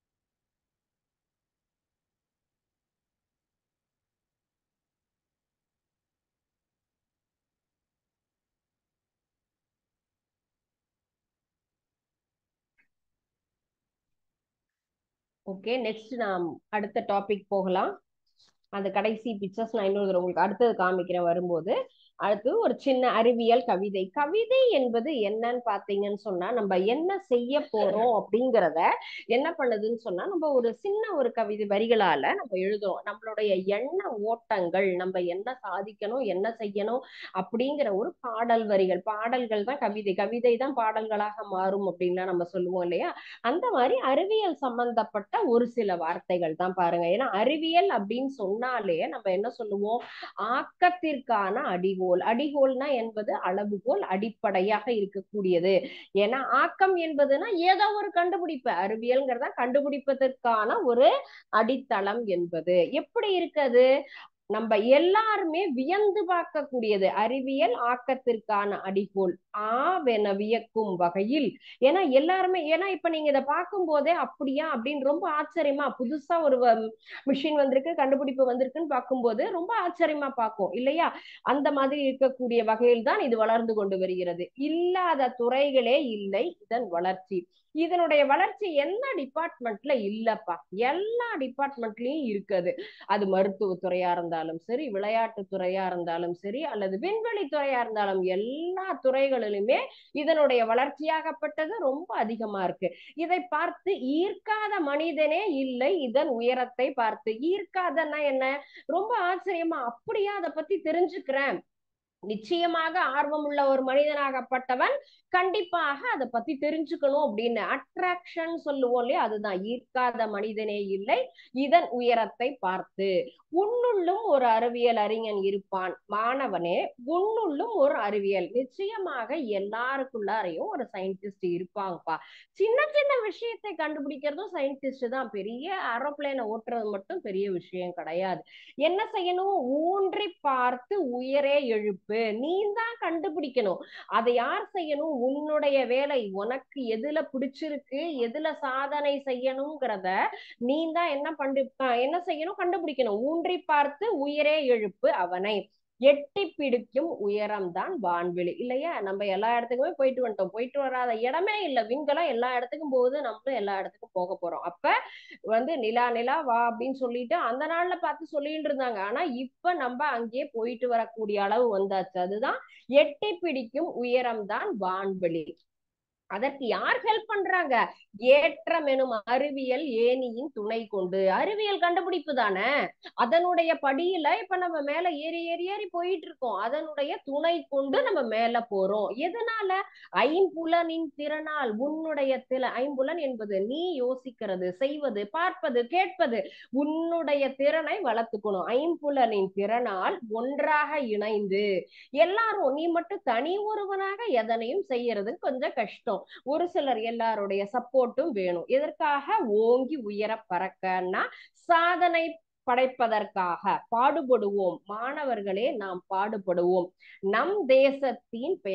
ஓகே நெக்ஸ்ட் நாம் அடுத்த டாபிக் போகலாம் அந்த கடைசி பிக்சர்ஸ் நான் இன்னொரு உங்களுக்கு அடுத்தது காமிக்கிறேன் வரும்போது அடுத்து ஒரு சின்ன அறிவியல் கவிதை கவிதை என்பது என்னன்னு பாத்தீங்கன்னு சொன்னா நம்ம என்ன செய்ய போறோம் அப்படிங்கிறத என்ன பண்ணுதுன்னு சொன்னா நம்ம ஒரு சின்ன ஒரு கவிதை வரிகளால நம்ம எழுதுறோம் நம்மளுடைய எண்ண ஓட்டங்கள் நம்ம என்ன சாதிக்கணும் என்ன செய்யணும் அப்படிங்கிற ஒரு பாடல் வரிகள் பாடல்கள் தான் கவிதை கவிதை தான் பாடல்களாக மாறும் அப்படின்லாம் நம்ம சொல்லுவோம் இல்லையா அந்த மாதிரி அறிவியல் சம்பந்தப்பட்ட ஒரு சில வார்த்தைகள் தான் பாருங்க ஏன்னா அறிவியல் அப்படின்னு சொன்னாலே நம்ம என்ன சொல்லுவோம் ஆக்கத்திற்கான அடிகோல் அடிகோல்னா என்பது அளவுகோல் அடிப்படையாக இருக்கக்கூடியது ஏன்னா ஆக்கம் என்பதுன்னா ஏதோ ஒரு கண்டுபிடிப்பு அறிவியல்ங்கிறத கண்டுபிடிப்பதற்கான ஒரு அடித்தளம் என்பது எப்படி இருக்குது நம்ம எல்லாருமே வியந்து பார்க்கக்கூடியது அறிவியல் ஆக்கத்திற்கான அடிகோல் ஆவென வியக்கும் வகையில் ஏன்னா எல்லாருமே ஏன்னா இப்ப நீங்க இதை பார்க்கும் போதே அப்படியா அப்படின்னு ரொம்ப ஆச்சரியமா புதுசா ஒரு மிஷின் வந்திருக்கு கண்டுபிடிப்பு வந்திருக்குன்னு பார்க்கும்போது ரொம்ப ஆச்சரியமா பார்க்கும் இல்லையா அந்த மாதிரி இருக்கக்கூடிய வகையில் தான் இது வளர்ந்து கொண்டு வருகிறது இல்லாத துறைகளே இல்லை இதன் வளர்ச்சி இதனுடைய வளர்ச்சி என்ன டிபார்ட்மெண்ட்ல இல்லப்பா எல்லா டிபார்ட்மெண்ட்லயும் இருக்குது அது மருத்துவத்துறையா இருந்தாலும் சரி விளையாட்டு துறையா இருந்தாலும் சரி அல்லது விண்வெளி துறையா இருந்தாலும் எல்லா துறைகளிலுமே இதனுடைய வளர்ச்சியாகப்பட்டது ரொம்ப அதிகமா இருக்கு இதை பார்த்து ஈர்க்காத மனிதனே இல்லை இதன் உயரத்தை பார்த்து ஈர்க்காதன்னா என்ன ரொம்ப ஆச்சரியமா அப்படியா அதை பத்தி தெரிஞ்சுக்கிறேன் நிச்சயமாக ஆர்வம் உள்ள ஒரு மனிதனாகப்பட்டவன் கண்டிப்பாக அதை பத்தி தெரிஞ்சுக்கணும் அப்படின்னு அட்ராக்ஷன் சொல்லுவோம் இல்லையா அதுதான் ஈர்க்காத மனிதனே இல்லை இதன் உயரத்தை பார்த்து உன்னுள்ளும் ஒரு அறிவியல் அறிஞன் இருப்பான் மாணவனே உன்னுள்ளும் ஒரு அறிவியல் நிச்சயமாக எல்லாருக்குள்ளாரையும் ஒரு சயின்டிஸ்ட் இருப்பாங்கப்பா சின்ன சின்ன விஷயத்தை கண்டுபிடிக்கிறதும் சயின்டிஸ்ட் தான் பெரிய ஏரோப்ளேனை ஓட்டுறது மட்டும் பெரிய விஷயம் கிடையாது என்ன செய்யணும் ஊன்றி பார்த்து உயரே எழுப்பு நீ தான் கண்டுபிடிக்கணும் அதை யார் செய்யணும் உன்னுடைய வேலை உனக்கு எதுல பிடிச்சிருக்கு எதுல சாதனை செய்யணுங்கிறத நீ தான் என்ன பண்ணு என்ன செய்யணும் கண்டுபிடிக்கணும் ஊன்றி பார்த்து உயரே எழுப்பு அவனை எட்டி பிடிக்கும் உயரம் தான் வான்வெளி இல்லையா நம்ம எல்லா இடத்துக்குமே போயிட்டு வந்துட்டோம் போயிட்டு வராத இடமே இல்லை விண்கலம் எல்லா இடத்துக்கும் போகுது நம்மளும் எல்லா இடத்துக்கும் போக போறோம் அப்ப வந்து நிலா நிலா வா அப்படின்னு சொல்லிட்டு அந்த நாள்ல பார்த்து சொல்லிட்டு இருந்தாங்க ஆனா இப்ப நம்ம அங்கேயே போயிட்டு வரக்கூடிய அளவு வந்தாச்சு அதுதான் எட்டி பிடிக்கும் உயரம் தான் வான்வெளி அதற்கு யார் ஹெல்ப் பண்றாங்க ஏற்றம் எனும் அறிவியல் ஏனியின் துணை கொண்டு அறிவியல் கண்டுபிடிப்பு தானே அதனுடைய படியில இப்ப நம்ம மேல ஏறி ஏறி ஏறி போயிட்டு இருக்கோம் அதனுடைய துணை கொண்டு நம்ம மேல போறோம் எதனால ஐம்புலனின் திறனால் உன்னுடைய தில ஐம்புலன் என்பது நீ யோசிக்கிறது செய்வது பார்ப்பது கேட்பது உன்னுடைய திறனை வளர்த்துக்கணும் ஐம்புலனின் திறனால் ஒன்றாக இணைந்து எல்லாரும் நீ மட்டும் தனி ஒருவனாக எதனையும் செய்யறது கொஞ்சம் கஷ்டம் ஒரு சிலர் எல்லாருடைய சப்போர்ட்டும் வேணும் எதற்காக ஓங்கி உயர பறக்கன்னா சாதனை படைப்பதற்காக பாடுபடுவோம் மாணவர்களே நாம் பாடுபடுவோம் நம் தேசத்தின் பெயர்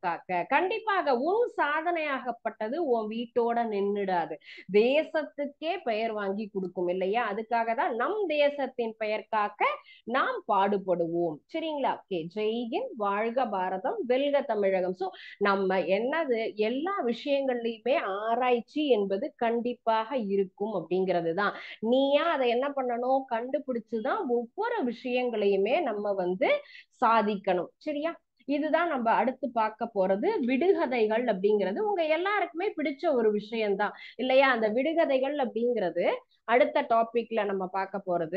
காக்க கண்டிப்பாக உன் சாதனையாகப்பட்டது உன் வீட்டோட நின்னுடாது தேசத்துக்கே பெயர் வாங்கி கொடுக்கும் இல்லையா அதுக்காக தான் நம் தேசத்தின் பெயர் காக்க நாம் பாடுபடுவோம் சரிங்களா ஓகே ஜெய்கின் வாழ்க பாரதம் வெல்க தமிழகம் சோ நம்ம என்னது எல்லா விஷயங்கள்லயுமே ஆராய்ச்சி என்பது கண்டிப்பாக இருக்கும் அப்படிங்கிறது தான் நீயா அதை என்ன பண்ணணும் கண்டுபிடிச்சுதான் ஒவ்வொரு விஷயங்களையுமே நம்ம வந்து சாதிக்கணும் சரியா இதுதான் நம்ம அடுத்து பார்க்க போறது விடுகதைகள் அப்படிங்கிறது உங்க எல்லாருக்குமே பிடிச்ச ஒரு விஷயம்தான் இல்லையா அந்த விடுகதைகள் அப்படிங்கிறது அடுத்த டாபிக்ல நம்ம பார்க்க போறது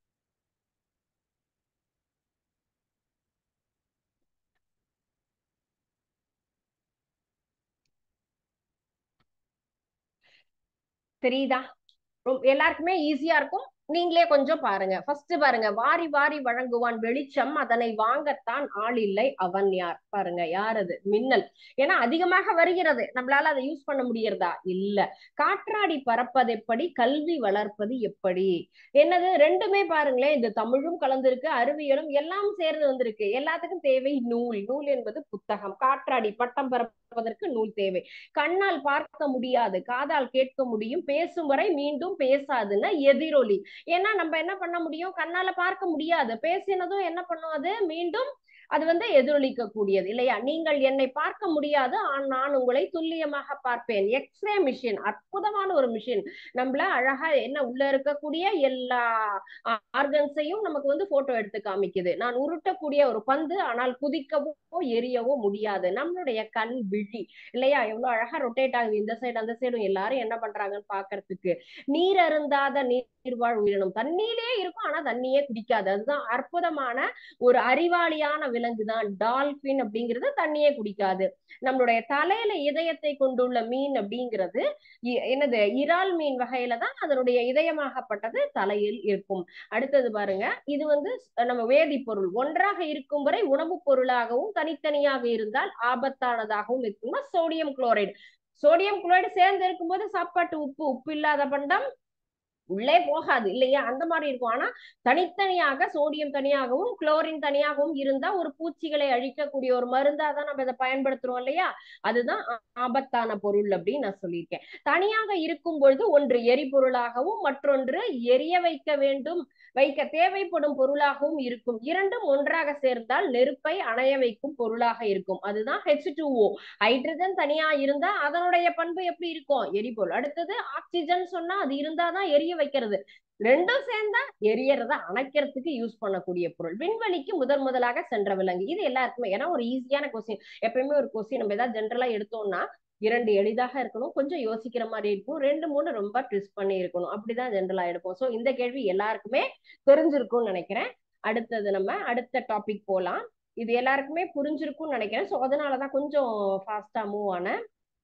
தெரியுதா ரொம்ப- எல்லாருக்குமே ஈஸியா இருக்கும் நீங்களே கொஞ்சம் பாருங்க ஃபர்ஸ்ட் பாருங்க வாரி வாரி வழங்குவான் வெளிச்சம் அதனை வாங்கத்தான் ஆள் இல்லை அவன் யார் பாருங்க யார் அது மின்னல் ஏன்னா அதிகமாக வருகிறது நம்மளால அதை யூஸ் பண்ண முடியறதா இல்ல காற்றாடி பறப்பது எப்படி கல்வி வளர்ப்பது எப்படி என்னது ரெண்டுமே பாருங்களேன் இந்த தமிழும் கலந்திருக்கு அறிவியலும் எல்லாம் சேர்ந்து வந்திருக்கு எல்லாத்துக்கும் தேவை நூல் நூல் என்பது புத்தகம் காற்றாடி பட்டம் பரப்பதற்கு நூல் தேவை கண்ணால் பார்க்க முடியாது காதால் கேட்க முடியும் பேசும் வரை மீண்டும் பேசாதுன்னா எதிரொலி ஏன்னா நம்ம என்ன பண்ண முடியும் கண்ணால பார்க்க முடியாது பேசினதும் என்ன பண்ணும் அது மீண்டும் அது வந்து எதிரொலிக்க கூடியது இல்லையா நீங்கள் என்னை பார்க்க முடியாது ஆனால் நான் உங்களை துல்லியமாக பார்ப்பேன் எக்ஸ்ரே மிஷின் அற்புதமான ஒரு மிஷின் நம்மள அழகா என்ன உள்ள இருக்கக்கூடிய எல்லா ஆர்கன்ஸையும் நமக்கு வந்து போட்டோ எடுத்து காமிக்குது நான் உருட்டக்கூடிய ஒரு பந்து ஆனால் குதிக்கவோ எரியவோ முடியாது நம்மளுடைய கண் விழி இல்லையா எவ்வளவு அழகா ரொட்டேட் ஆகுது இந்த சைடு அந்த சைடும் எல்லாரும் என்ன பண்றாங்கன்னு பாக்குறதுக்கு நீர் அருந்தாத நீர்வாழ் உயிரினம் தண்ணியிலே இருக்கும் ஆனா தண்ணியே குடிக்காது அதுதான் அற்புதமான ஒரு அறிவாளியான விலங்கு தான் டால்பின் அப்படிங்கிறது தண்ணியே குடிக்காது நம்மளுடைய தலையில இதயத்தை கொண்டுள்ள மீன் அப்படிங்கிறது இ- என்னது இறால் மீன் வகையில தான் அதனுடைய இதயமாகப்பட்டது தலையில் இருக்கும் அடுத்தது பாருங்க இது வந்து நம்ம வேதிப்பொருள் ஒன்றாக இருக்கும் வரை உணவுப் பொருளாகவும் தனித்தனியாக இருந்தால் ஆபத்தானதாகவும் இருக்குமா சோடியம் குளோரைடு சோடியம் குளோரைடு சேர்ந்து இருக்கும்போது சாப்பாட்டு உப்பு உப்பு இல்லாத பண்டம் உள்ளே போகாது இல்லையா அந்த மாதிரி இருக்கும் ஆனா தனித்தனியாக சோடியம் தனியாகவும் குளோரின் தனியாகவும் இருந்தா ஒரு பூச்சிகளை அழிக்கக்கூடிய ஒரு மருந்தா தான் நம்ம இதை பயன்படுத்துறோம் இல்லையா அதுதான் ஆ- ஆபத்தான பொருள் அப்படின்னு நான் சொல்லியிருக்கேன் தனியாக இருக்கும் பொழுது ஒன்று எரிபொருளாகவும் மற்றொன்று எரிய வைக்க வேண்டும் வைக்க தேவைப்படும் பொருளாகவும் இருக்கும் இரண்டும் ஒன்றாக சேர்ந்தால் நெருப்பை அணைய வைக்கும் பொருளாக இருக்கும் அதுதான் ஹெச் டூ ஓ ஹைட்ரஜன் தனியா இருந்தா அதனுடைய பண்பு எப்படி இருக்கும் எரிபொருள் அடுத்தது ஆக்சிஜன் சொன்னா அது இருந்தாதான் எரிய வைக்கிறது ரெண்டும் சேர்ந்தா எரியறத அணைக்கிறதுக்கு யூஸ் பண்ணக்கூடிய பொருள் விண்வெளிக்கு முதன் முதலாக சென்ற விலங்கு இது எல்லாருக்குமே ஏன்னா ஒரு ஈஸியான கொஸ்டின் எப்பயுமே ஒரு கொஸ்டின் நம்ம ஏதாவது ஜென்ரலா எடுத்தோம்னா இரண்டு எளிதாக இருக்கணும் கொஞ்சம் யோசிக்கிற மாதிரி இருக்கும் ரெண்டு மூணு ரொம்ப ட்விஸ்ட் பண்ணி இருக்கணும் அப்படிதான் ஜென்ரலா எடுப்போம் சோ இந்த கேள்வி எல்லாருக்குமே தெரிஞ்சிருக்கும்னு நினைக்கிறேன் அடுத்தது நம்ம அடுத்த டாபிக் போலாம் இது எல்லாருக்குமே புரிஞ்சிருக்கும்னு நினைக்கிறேன் சோ அதனாலதான் கொஞ்சம் ஃபாஸ்டா மூவ் ஆனேன்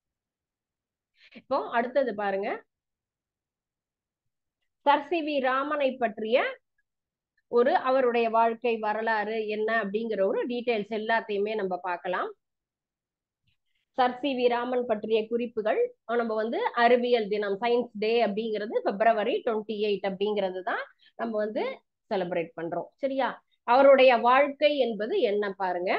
இப்போ அடுத்தது பாருங்க சர் சி வி ராமனை பற்றிய ஒரு அவருடைய வாழ்க்கை வரலாறு என்ன அப்படிங்கிற ஒரு டீடைல்ஸ் எல்லாத்தையுமே நம்ம பார்க்கலாம் சர் சி வி ராமன் பற்றிய குறிப்புகள் நம்ம வந்து அறிவியல் தினம் சயின்ஸ் டே அப்படிங்கிறது பிப்ரவரி டுவெண்ட்டி எயிட் அப்படிங்கிறது தான் நம்ம வந்து செலிப்ரேட் பண்றோம் சரியா அவருடைய வாழ்க்கை என்பது என்ன பாருங்க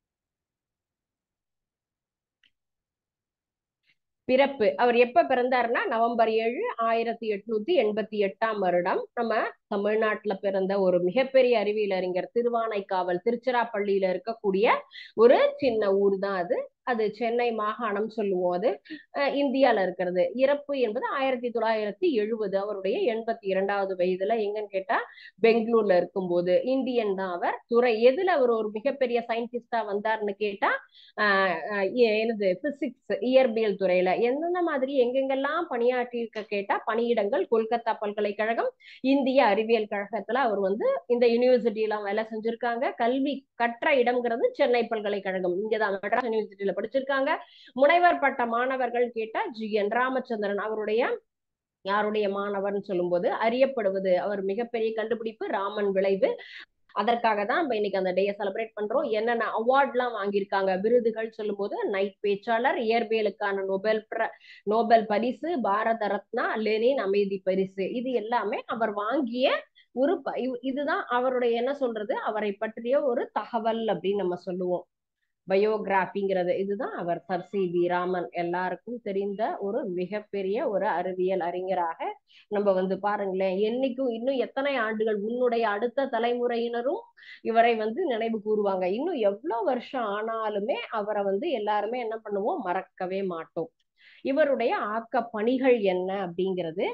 பிறப்பு அவர் எப்ப பிறந்தாருன்னா நவம்பர் ஏழு ஆயிரத்தி எட்நூத்தி எண்பத்தி எட்டாம் வருடம் நம்ம தமிழ்நாட்டுல பிறந்த ஒரு மிகப்பெரிய அறிவியல் அறிஞர் திருவானைக்காவல் திருச்சிராப்பள்ளியில இருக்கக்கூடிய ஒரு சின்ன ஊர் தான் அது அது சென்னை மாகாணம் சொல்லுவோம் அது அஹ் இந்தியால இருக்கிறது இறப்பு என்பது ஆயிரத்தி தொள்ளாயிரத்தி எழுபது அவருடைய எண்பத்தி இரண்டாவது வயதுல எங்கன்னு கேட்டா பெங்களூர்ல இருக்கும்போது இந்தியன் தான் அவர் துறை எதுல அவர் ஒரு மிகப்பெரிய சயின்டிஸ்டா வந்தாருன்னு கேட்டா ஆஹ் ஆஹ் எ- என்னது பிசிக்ஸ் இயற்பியல் துறையில எந்தெந்த மாதிரி எங்கெங்கெல்லாம் பணியாற்றி இருக்க கேட்டா பணியிடங்கள் கொல்கத்தா பல்கலைக்கழகம் இந்திய அறிவியல் கழகத்துல அவர் வந்து இந்த யூனிவர்சிட்டி எல்லாம் வேலை செஞ்சிருக்காங்க கல்வி கற்ற இடம்ங்கிறது சென்னை பல்கலைக்கழகம் இங்கதான் மெட்ராஸ் யூனிவர்சிட்டியில படிச்சிருக்காங்க முனைவர் பட்ட மாணவர்கள் கேட்டா ஜி என் ராமச்சந்திரன் அவருடைய யாருடைய மாணவர்னு சொல்லும்போது அறியப்படுவது அவர் மிகப்பெரிய கண்டுபிடிப்பு ராமன் விளைவு அதற்காக தான் நம்ம இன்னைக்கு அந்த டேயை செலிப்ரேட் பண்றோம் என்னென்ன அவார்ட்லாம் வாங்கியிருக்காங்க விருதுகள் சொல்லும்போது நைட் பேச்சாளர் இயற்பியலுக்கான நோபல் பிர- நோபல் பரிசு பாரத ரத்னா லெனின் அமைதி பரிசு இது எல்லாமே அவர் வாங்கிய ஒரு ப- இ- இதுதான் அவருடைய என்ன சொல்றது அவரை பற்றிய ஒரு தகவல் அப்படின்னு நம்ம சொல்லுவோம் பயோகிராபிங்கிறது இதுதான் அவர் சர் சி வி ராமன் எல்லாருக்கும் தெரிந்த ஒரு மிகப்பெரிய ஒரு அறிவியல் அறிஞராக நம்ம வந்து பாருங்களேன் என்னைக்கும் இன்னும் எத்தனை ஆண்டுகள் உன்னுடைய அடுத்த தலைமுறையினரும் இவரை வந்து நினைவு கூறுவாங்க இன்னும் எவ்வளவு வருஷம் ஆனாலுமே அவரை வந்து எல்லாருமே என்ன பண்ணுவோம் மறக்கவே மாட்டோம் இவருடைய ஆக்க பணிகள் என்ன அப்படிங்கிறது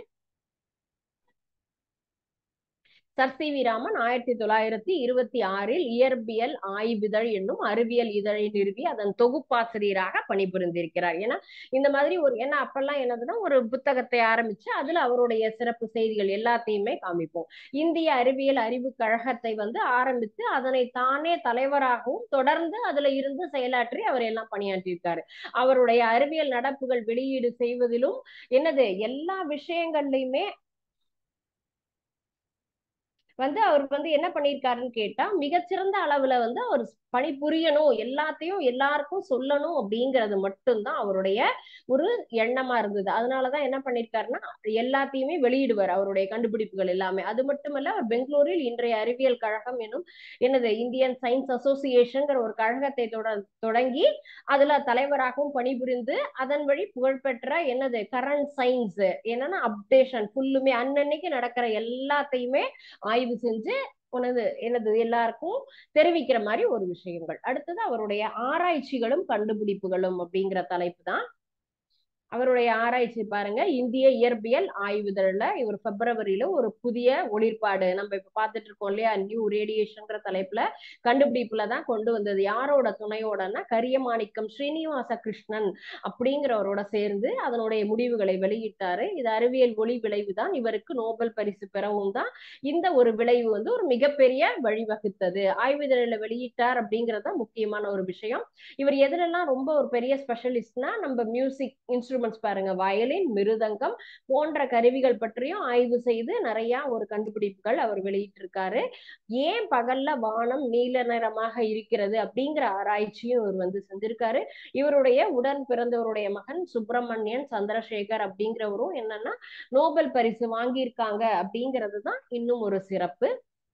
சர் சி வி ராமன் ஆயிரத்தி தொள்ளாயிரத்தி இருபத்தி ஆறில் இயற்பியல் ஆய்விதழ் என்னும் அறிவியல் இதழை நிறுவி அதன் தொகுப்பாசிரியராக பணிபுரிந்திருக்கிறார் ஏன்னா இந்த மாதிரி ஒரு ஏன்னா அப்பெல்லாம் என்னதுன்னா ஒரு புத்தகத்தை ஆரம்பிச்சு அதுல அவருடைய சிறப்பு செய்திகள் எல்லாத்தையுமே காமிப்போம் இந்திய அறிவியல் அறிவு கழகத்தை வந்து ஆரம்பித்து அதனை தானே தலைவராகவும் தொடர்ந்து அதுல இருந்து செயலாற்றி அவர் எல்லாம் பண்ணியாற்றியிருக்காரு அவருடைய அறிவியல் நடப்புகள் வெளியீடு செய்வதிலும் என்னது எல்லா விஷயங்கள்லயுமே வந்து அவர் வந்து என்ன பண்ணியிருக்காருன்னு கேட்டா மிகச்சிறந்த அளவுல வந்து அவர் பணி புரியணும் எல்லாத்தையும் எல்லாருக்கும் சொல்லணும் அப்படிங்கிறது மட்டும்தான் அவருடைய ஒரு எண்ணமா இருந்தது அதனாலதான் என்ன பண்ணிருக்காருன்னா எல்லாத்தையுமே வெளியிடுவார் அவருடைய கண்டுபிடிப்புகள் எல்லாமே அது மட்டுமல்ல அவர் பெங்களூரில் இன்றைய அறிவியல் கழகம் என்னும் என்னது இந்தியன் சயின்ஸ் அசோசியேஷன்ங்கிற ஒரு கழகத்தை தொடங்கி அதுல தலைவராகவும் பணிபுரிந்து அதன் வழி புகழ்பெற்ற என்னது கரண்ட் சயின்ஸ் என்னன்னா அப்டேஷன் ஃபுல்லுமே அன்னன்னைக்கு நடக்கிற எல்லாத்தையுமே ஆய்வு செஞ்சு உனது எனது எல்லாருக்கும் தெரிவிக்கிற மாதிரி ஒரு விஷயங்கள் அடுத்தது அவருடைய ஆராய்ச்சிகளும் கண்டுபிடிப்புகளும் அப்படிங்கிற தலைப்பு தான் அவருடைய ஆராய்ச்சி பாருங்க இந்திய இயற்பியல் ஆய்வுதல்ல இவர் பிப்ரவரியில ஒரு புதிய ஒளிர்பாடு நம்ம இப்ப பார்த்துட்டு இருக்கோம் இல்லையா நியூ ரேடியேஷன்ங்கிற தலைப்புல கண்டுபிடிப்புல தான் கொண்டு வந்தது யாரோட துணையோடனா கரியமாணிக்கம் ஸ்ரீனிவாச கிருஷ்ணன் அப்படிங்கிறவரோட சேர்ந்து அதனுடைய முடிவுகளை வெளியிட்டாரு இது அறிவியல் ஒளி விளைவு தான் இவருக்கு நோபல் பரிசு பெறவும் தான் இந்த ஒரு விளைவு வந்து ஒரு மிகப்பெரிய வழிவகுத்தது ஆய்வுதழில வெளியிட்டார் அப்படிங்கறது முக்கியமான ஒரு விஷயம் இவர் எதுலெல்லாம் ரொம்ப ஒரு பெரிய ஸ்பெஷலிஸ்ட்னா நம்ம மியூசிக் இன்ஸ்ட்ருமெண்ட் இன்ஸ்ட்ருமெண்ட்ஸ் பாருங்க வயலின் மிருதங்கம் போன்ற கருவிகள் பற்றியும் ஆய்வு செய்து நிறைய ஒரு கண்டுபிடிப்புகள் அவர் வெளியிட்டிருக்காரு ஏன் பகல்ல வானம் நீல நிறமாக இருக்கிறது அப்படிங்கிற ஆராய்ச்சியும் இவர் வந்து செஞ்சிருக்காரு இவருடைய உடன் பிறந்தவருடைய மகன் சுப்பிரமணியன் சந்திரசேகர் அப்படிங்கிறவரும் என்னன்னா நோபல் பரிசு வாங்கியிருக்காங்க அப்படிங்கிறது தான் இன்னும் ஒரு சிறப்பு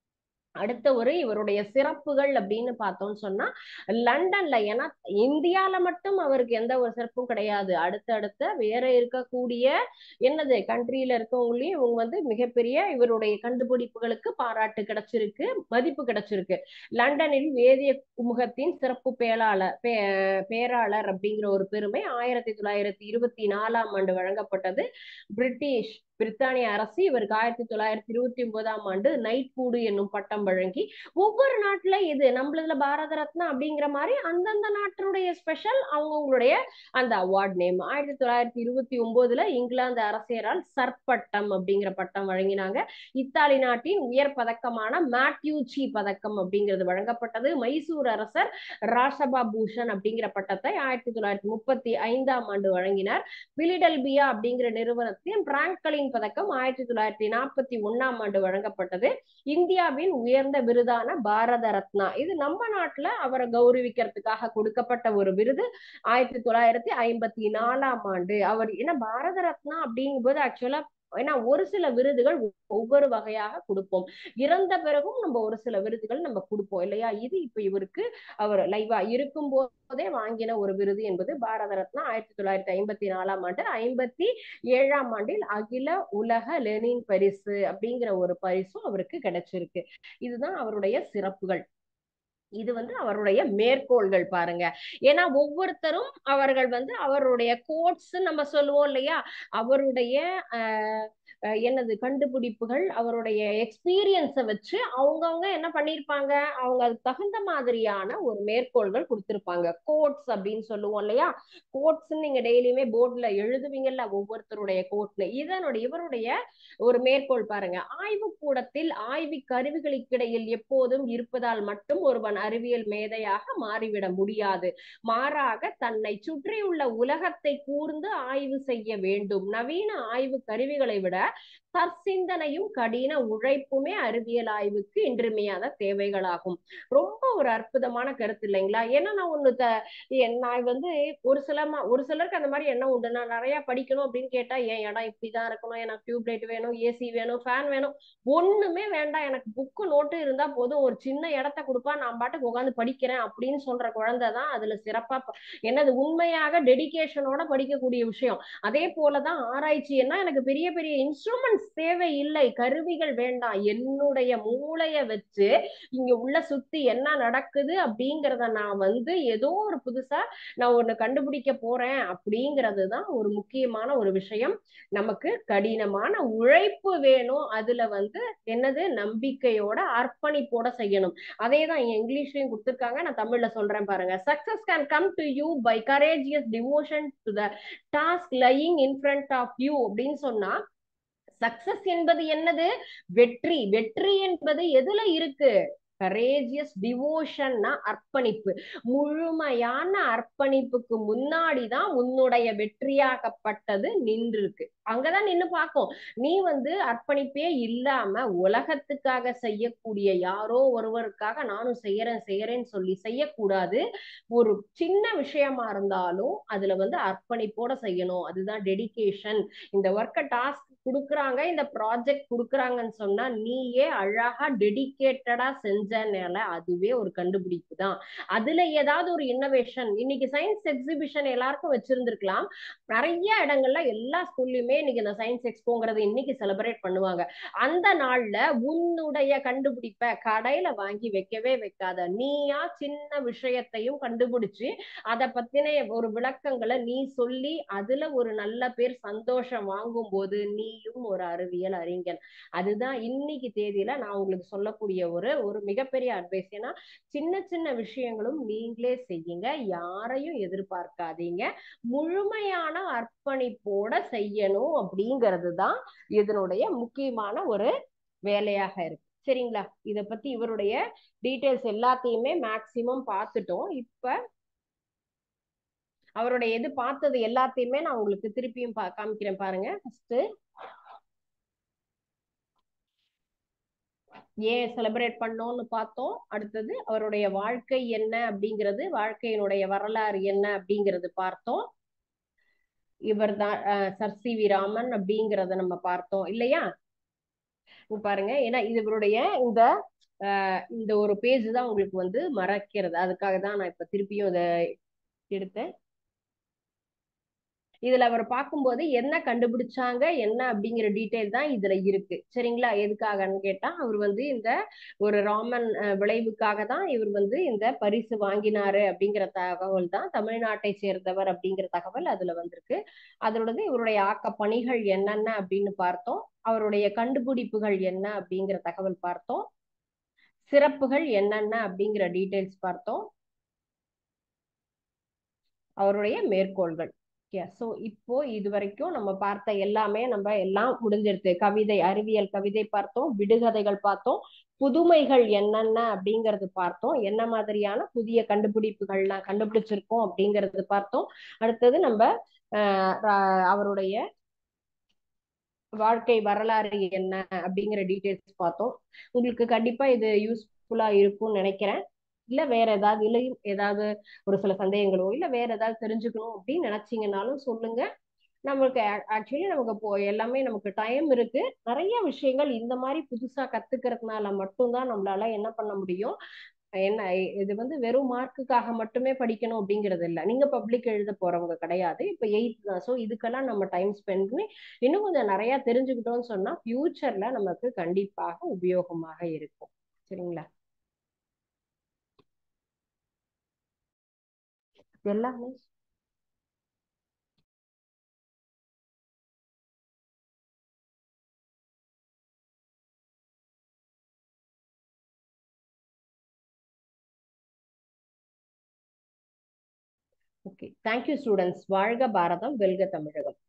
அடுத்த ஒரு இவருடைய சிறப்புகள் அப்படின்னு பார்த்தோம்னு சொன்னா லண்டன்ல ஏன்னா இந்தியால மட்டும் அவருக்கு எந்த ஒரு சிறப்பும் கிடையாது அடுத்தடுத்த வேற இருக்கக்கூடிய என்னது கண்ட்ரியில இருக்கவங்களையும் இவங்க வந்து மிகப்பெரிய இவருடைய கண்டுபிடிப்புகளுக்கு பாராட்டு கிடைச்சிருக்கு மதிப்பு கிடைச்சிருக்கு லண்டனில் வேதிய குமுகத்தின் சிறப்பு பேளாளர் பே பேராளர் அப்படிங்கிற ஒரு பெருமை ஆயிரத்தி தொள்ளாயிரத்தி இருபத்தி நாலாம் ஆண்டு வழங்கப்பட்டது பிரிட்டிஷ் பிரித்தானிய அரசு இவருக்கு ஆயிரத்தி தொள்ளாயிரத்தி இருபத்தி ஒன்பதாம் ஆண்டு நைட் கூடு என்னும் பட்டம் வழங்கி ஒவ்வொரு நாட்டுல இது நம்மளதுல பாரத ரத்னா அப்படிங்கிற மாதிரி அந்தந்த நாட்டினுடைய ஸ்பெஷல் அவங்கவுங்களுடைய அந்த அவார்ட் நேம் ஆயிரத்தி தொள்ளாயிரத்தி இருபத்தி ஒன்பதுல இங்கிலாந்து அரசியரால் சர்பட்டம் அப்படிங்கிற பட்டம் வழங்கினாங்க இத்தாலி நாட்டின் உயர் பதக்கமான மேத்யூச்சி பதக்கம் அப்படிங்கிறது வழங்கப்பட்டது மைசூர் அரசர் ராசபா பூஷன் அப்படிங்கிற பட்டத்தை ஆயிரத்தி தொள்ளாயிரத்தி முப்பத்தி ஐந்தாம் ஆண்டு வழங்கினார் பிலிடெல்பியா அப்படிங்கிற நிறுவனத்தின் பிராங்கலின் பதக்கம் ஆயிரத்தி தொள்ளாயிரத்தி நாற்பத்தி ஒன்னாம் ஆண்டு வழங்கப்பட்டது இந்தியாவின் உயர்ந்த விருதான பாரத ரத்னா இது நம்ம நாட்டுல அவரை கௌரவிக்கிறதுக்காக கொடுக்கப்பட்ட ஒரு விருது ஆயிரத்தி தொள்ளாயிரத்தி ஐம்பத்தி நாலாம் ஆண்டு அவர் ஏன்னா பாரத ரத்னா அப்படிங்கும்போது ஆக்சுவலா ஏன்னா ஒரு சில விருதுகள் ஒவ்வொரு வகையாக கொடுப்போம் இறந்த பிறகும் நம்ம ஒரு சில விருதுகள் நம்ம கொடுப்போம் இல்லையா இது இப்ப இவருக்கு அவர் லைவா இருக்கும் போதே வாங்கின ஒரு விருது என்பது பாரத ரத்னா ஆயிரத்தி தொள்ளாயிரத்தி ஐம்பத்தி நாலாம் ஆண்டு ஐம்பத்தி ஏழாம் ஆண்டில் அகில உலக லெனின் பரிசு அப்படிங்கிற ஒரு பரிசும் அவருக்கு கிடைச்சிருக்கு இதுதான் அவருடைய சிறப்புகள் இது வந்து அவருடைய மேற்கோள்கள் பாருங்க ஏன்னா ஒவ்வொருத்தரும் அவர்கள் வந்து அவருடைய கோட்ஸ் நம்ம சொல்லுவோம் இல்லையா அவருடைய ஆஹ் என்னது கண்டுபிடிப்புகள் அவருடைய எக்ஸ்பீரியன்ஸை வச்சு அவங்கவுங்க என்ன பண்ணிருப்பாங்க அவங்க அதுக்கு தகுந்த மாதிரியான ஒரு மேற்கோள்கள் கொடுத்திருப்பாங்க கோட்ஸ் அப்படின்னு சொல்லுவோம் இல்லையா கோட்ஸ் நீங்க டெய்லியுமே போர்ட்ல எழுதுவீங்கல்ல ஒவ்வொருத்தருடைய கோட்னு இதனுடைய இவருடைய ஒரு மேற்கோள் பாருங்க ஆய்வு கூடத்தில் ஆய்வு கருவிகளுக்கிடையில் எப்போதும் இருப்பதால் மட்டும் ஒருவன் அறிவியல் மேதையாக மாறிவிட முடியாது மாறாக தன்னை சுற்றியுள்ள உலகத்தை கூர்ந்து ஆய்வு செய்ய வேண்டும் நவீன ஆய்வு கருவிகளை விட தற்சிந்தனையும் கடின உழைப்புமே அறிவியல் ஆய்வுக்கு இன்றியமையாத தேவைகளாகும் ரொம்ப ஒரு அற்புதமான கருத்து இல்லைங்களா ஏன்னா நான் ஒண்ணு த நான் வந்து ஒரு சில ஒரு சிலருக்கு அந்த மாதிரி எண்ணம் உண்டு நான் நிறைய படிக்கணும் அப்படின்னு கேட்டா என் இடம் இப்படிதான் இருக்கணும் எனக்கு டியூப் லைட் வேணும் ஏசி வேணும் ஃபேன் வேணும் ஒண்ணுமே வேண்டாம் எனக்கு புக்கு நோட்டு இருந்தா போதும் ஒரு சின்ன இடத்த கொடுப்பா நான் பாட்டுக்கு உட்காந்து படிக்கிறேன் அப்படின்னு சொல்ற குழந்தை தான் அதுல சிறப்பா என்னது உண்மையாக டெடிகேஷனோட படிக்கக்கூடிய விஷயம் அதே போலதான் ஆராய்ச்சி என்ன எனக்கு பெரிய பெரிய இன்ஸ்ட்ருமெண்ட்ஸ் தேவை இல்லை கருவிகள் வேண்டாம் என்னுடைய மூளைய வச்சு இங்க உள்ள சுத்தி என்ன நடக்குது அப்படிங்கிறத நான் வந்து ஏதோ ஒரு புதுசா நான் ஒண்ணு கண்டுபிடிக்க போறேன் அப்படிங்கிறது தான் ஒரு முக்கியமான ஒரு விஷயம் நமக்கு கடினமான உழைப்பு வேணும் அதுல வந்து என்னது நம்பிக்கையோட அர்ப்பணிப்போட செய்யணும் அதே தான் இங்கிலீஷ்லயும் கொடுத்துருக்காங்க நான் தமிழ்ல சொல்றேன் பாருங்க success can come to you by courageous devotion to the task lying in front of you அப்படின்னு சொன்னா சக்சஸ் என்பது என்னது வெற்றி வெற்றி என்பது எதுல இருக்கு கரேஜியஸ் டிவோஷன்னா அர்ப்பணிப்பு முழுமையான அர்ப்பணிப்புக்கு முன்னாடிதான் உன்னுடைய வெற்றியாகப்பட்டது நின்று இருக்கு அங்கதான் நின்னு பார்க்கும் நீ வந்து அர்ப்பணிப்பே இல்லாம உலகத்துக்காக செய்யக்கூடிய யாரோ ஒருவருக்காக நானும் செய்யறேன் செய்யறேன்னு சொல்லி செய்யக்கூடாது ஒரு சின்ன விஷயமா இருந்தாலும் அதுல வந்து அர்ப்பணிப்போட செய்யணும் அதுதான் டெடிகேஷன் இந்த ஒர்க்கை டாஸ்க் கொடுக்குறாங்க இந்த ப்ராஜெக்ட் கொடுக்குறாங்கன்னு சொன்னா நீயே அழகா டெடிகேட்டடா செஞ்சனால அதுவே ஒரு கண்டுபிடிப்பு தான் அதுல ஏதாவது ஒரு இன்னோவேஷன் இன்னைக்கு சயின்ஸ் எக்ஸிபிஷன் எல்லாருக்கும் வச்சிருந்திருக்கலாம் நிறைய இடங்கள்ல எல்லா ஸ்கூல்லயுமே இன்னைக்கு இந்த சயின்ஸ் எக்ஸ்போங்கிறது இன்னைக்கு செலிப்ரேட் பண்ணுவாங்க அந்த நாள்ல உன்னுடைய கண்டுபிடிப்ப கடையில வாங்கி வைக்கவே வைக்காத நீயா சின்ன விஷயத்தையும் கண்டுபிடிச்சு அதை பத்தின ஒரு விளக்கங்களை நீ சொல்லி அதுல ஒரு நல்ல பேர் சந்தோஷம் வாங்கும் போது நீயும் ஒரு அறிவியல் அறிஞன் அதுதான் இன்னைக்கு தேதியில நான் உங்களுக்கு சொல்லக்கூடிய ஒரு ஒரு மிகப்பெரிய அட்வைஸ் ஏன்னா சின்ன சின்ன விஷயங்களும் நீங்களே செய்யுங்க யாரையும் எதிர்பார்க்காதீங்க முழுமையான அர்ப்பணிப்போட செய்யணும் அப்படிங்கிறது தான் இதனுடைய முக்கியமான ஒரு வேலையாக இருக்கு சரிங்களா இத பத்தி இவருடைய டீட்டெயில்ஸ் எல்லாத்தையுமே மேக்சிமம் பார்த்துட்டோம் இப்ப அவருடைய எது பார்த்தது எல்லாத்தையுமே நான் உங்களுக்கு திருப்பியும் பா காமிக்கிறேன் பாருங்க ஃபர்ஸ்ட் ஏன் செலிப்ரேட் பண்ணோம்னு பார்த்தோம் அடுத்தது அவருடைய வாழ்க்கை என்ன அப்படிங்கிறது வாழ்க்கையினுடைய வரலாறு என்ன அப்படிங்கிறது பார்த்தோம் இவர் தான் சர் சி வி ராமன் அப்படிங்கிறத நம்ம பார்த்தோம் இல்லையா பாருங்க ஏன்னா இது இவருடைய இந்த இந்த ஒரு பேஜ் தான் உங்களுக்கு வந்து மறக்கிறது அதுக்காக தான் நான் இப்ப திருப்பியும் இதை எடுத்தேன் இதுல அவர் பார்க்கும்போது என்ன கண்டுபிடிச்சாங்க என்ன அப்படிங்கிற டீட்டெயில் தான் இதுல இருக்கு சரிங்களா எதுக்காகன்னு கேட்டா அவர் வந்து இந்த ஒரு ராமன் விளைவுக்காக தான் இவர் வந்து இந்த பரிசு வாங்கினாரு அப்படிங்கிற தகவல் தான் தமிழ்நாட்டை சேர்ந்தவர் அப்படிங்கிற தகவல் அதுல வந்திருக்கு அதோடது இவருடைய ஆக்க பணிகள் என்னென்ன அப்படின்னு பார்த்தோம் அவருடைய கண்டுபிடிப்புகள் என்ன அப்படிங்கிற தகவல் பார்த்தோம் சிறப்புகள் என்னென்ன அப்படிங்கிற டீட்டெயில்ஸ் பார்த்தோம் அவருடைய மேற்கோள்கள் ஸோ இப்போ இது வரைக்கும் நம்ம பார்த்த எல்லாமே நம்ம எல்லாம் முடிஞ்சிருது கவிதை அறிவியல் கவிதை பார்த்தோம் விடுகதைகள் பார்த்தோம் புதுமைகள் என்னென்ன அப்படிங்கிறது பார்த்தோம் என்ன மாதிரியான புதிய கண்டுபிடிப்புகள்லாம் கண்டுபிடிச்சிருக்கோம் அப்படிங்கிறது பார்த்தோம் அடுத்தது நம்ம அவருடைய வாழ்க்கை வரலாறு என்ன அப்படிங்கிற டீட்டெயில்ஸ் பார்த்தோம் உங்களுக்கு கண்டிப்பா இது யூஸ்ஃபுல்லா இருக்கும்னு நினைக்கிறேன் இல்ல வேற ஏதாவது இல்லை ஏதாவது ஒரு சில சந்தேகங்களோ இல்ல வேற ஏதாவது தெரிஞ்சுக்கணும் அப்படின்னு நினைச்சீங்கன்னாலும் சொல்லுங்க நமக்கு ஆக்சுவலி நமக்கு இப்போ எல்லாமே நமக்கு டைம் இருக்கு நிறைய விஷயங்கள் இந்த மாதிரி புதுசா கத்துக்கிறதுனால மட்டும்தான் நம்மளால என்ன பண்ண முடியும் என்ன இது வந்து வெறும் மார்க்குக்காக மட்டுமே படிக்கணும் அப்படிங்கிறது இல்லை நீங்க பப்ளிக் எழுத போறவங்க கிடையாது இப்ப எயித் தான் ஸோ இதுக்கெல்லாம் நம்ம டைம் ஸ்பெண்ட் பண்ணி இன்னும் கொஞ்சம் நிறைய தெரிஞ்சுக்கிட்டோம்னு சொன்னா ஃபியூச்சர்ல நமக்கு கண்டிப்பாக உபயோகமாக இருக்கும் சரிங்களா எல்லாமே ஓகே தேங்க்யூ ஸ்டூடெண்ட்ஸ் வாழ்க பாரதம் வெல்க தமிழகம்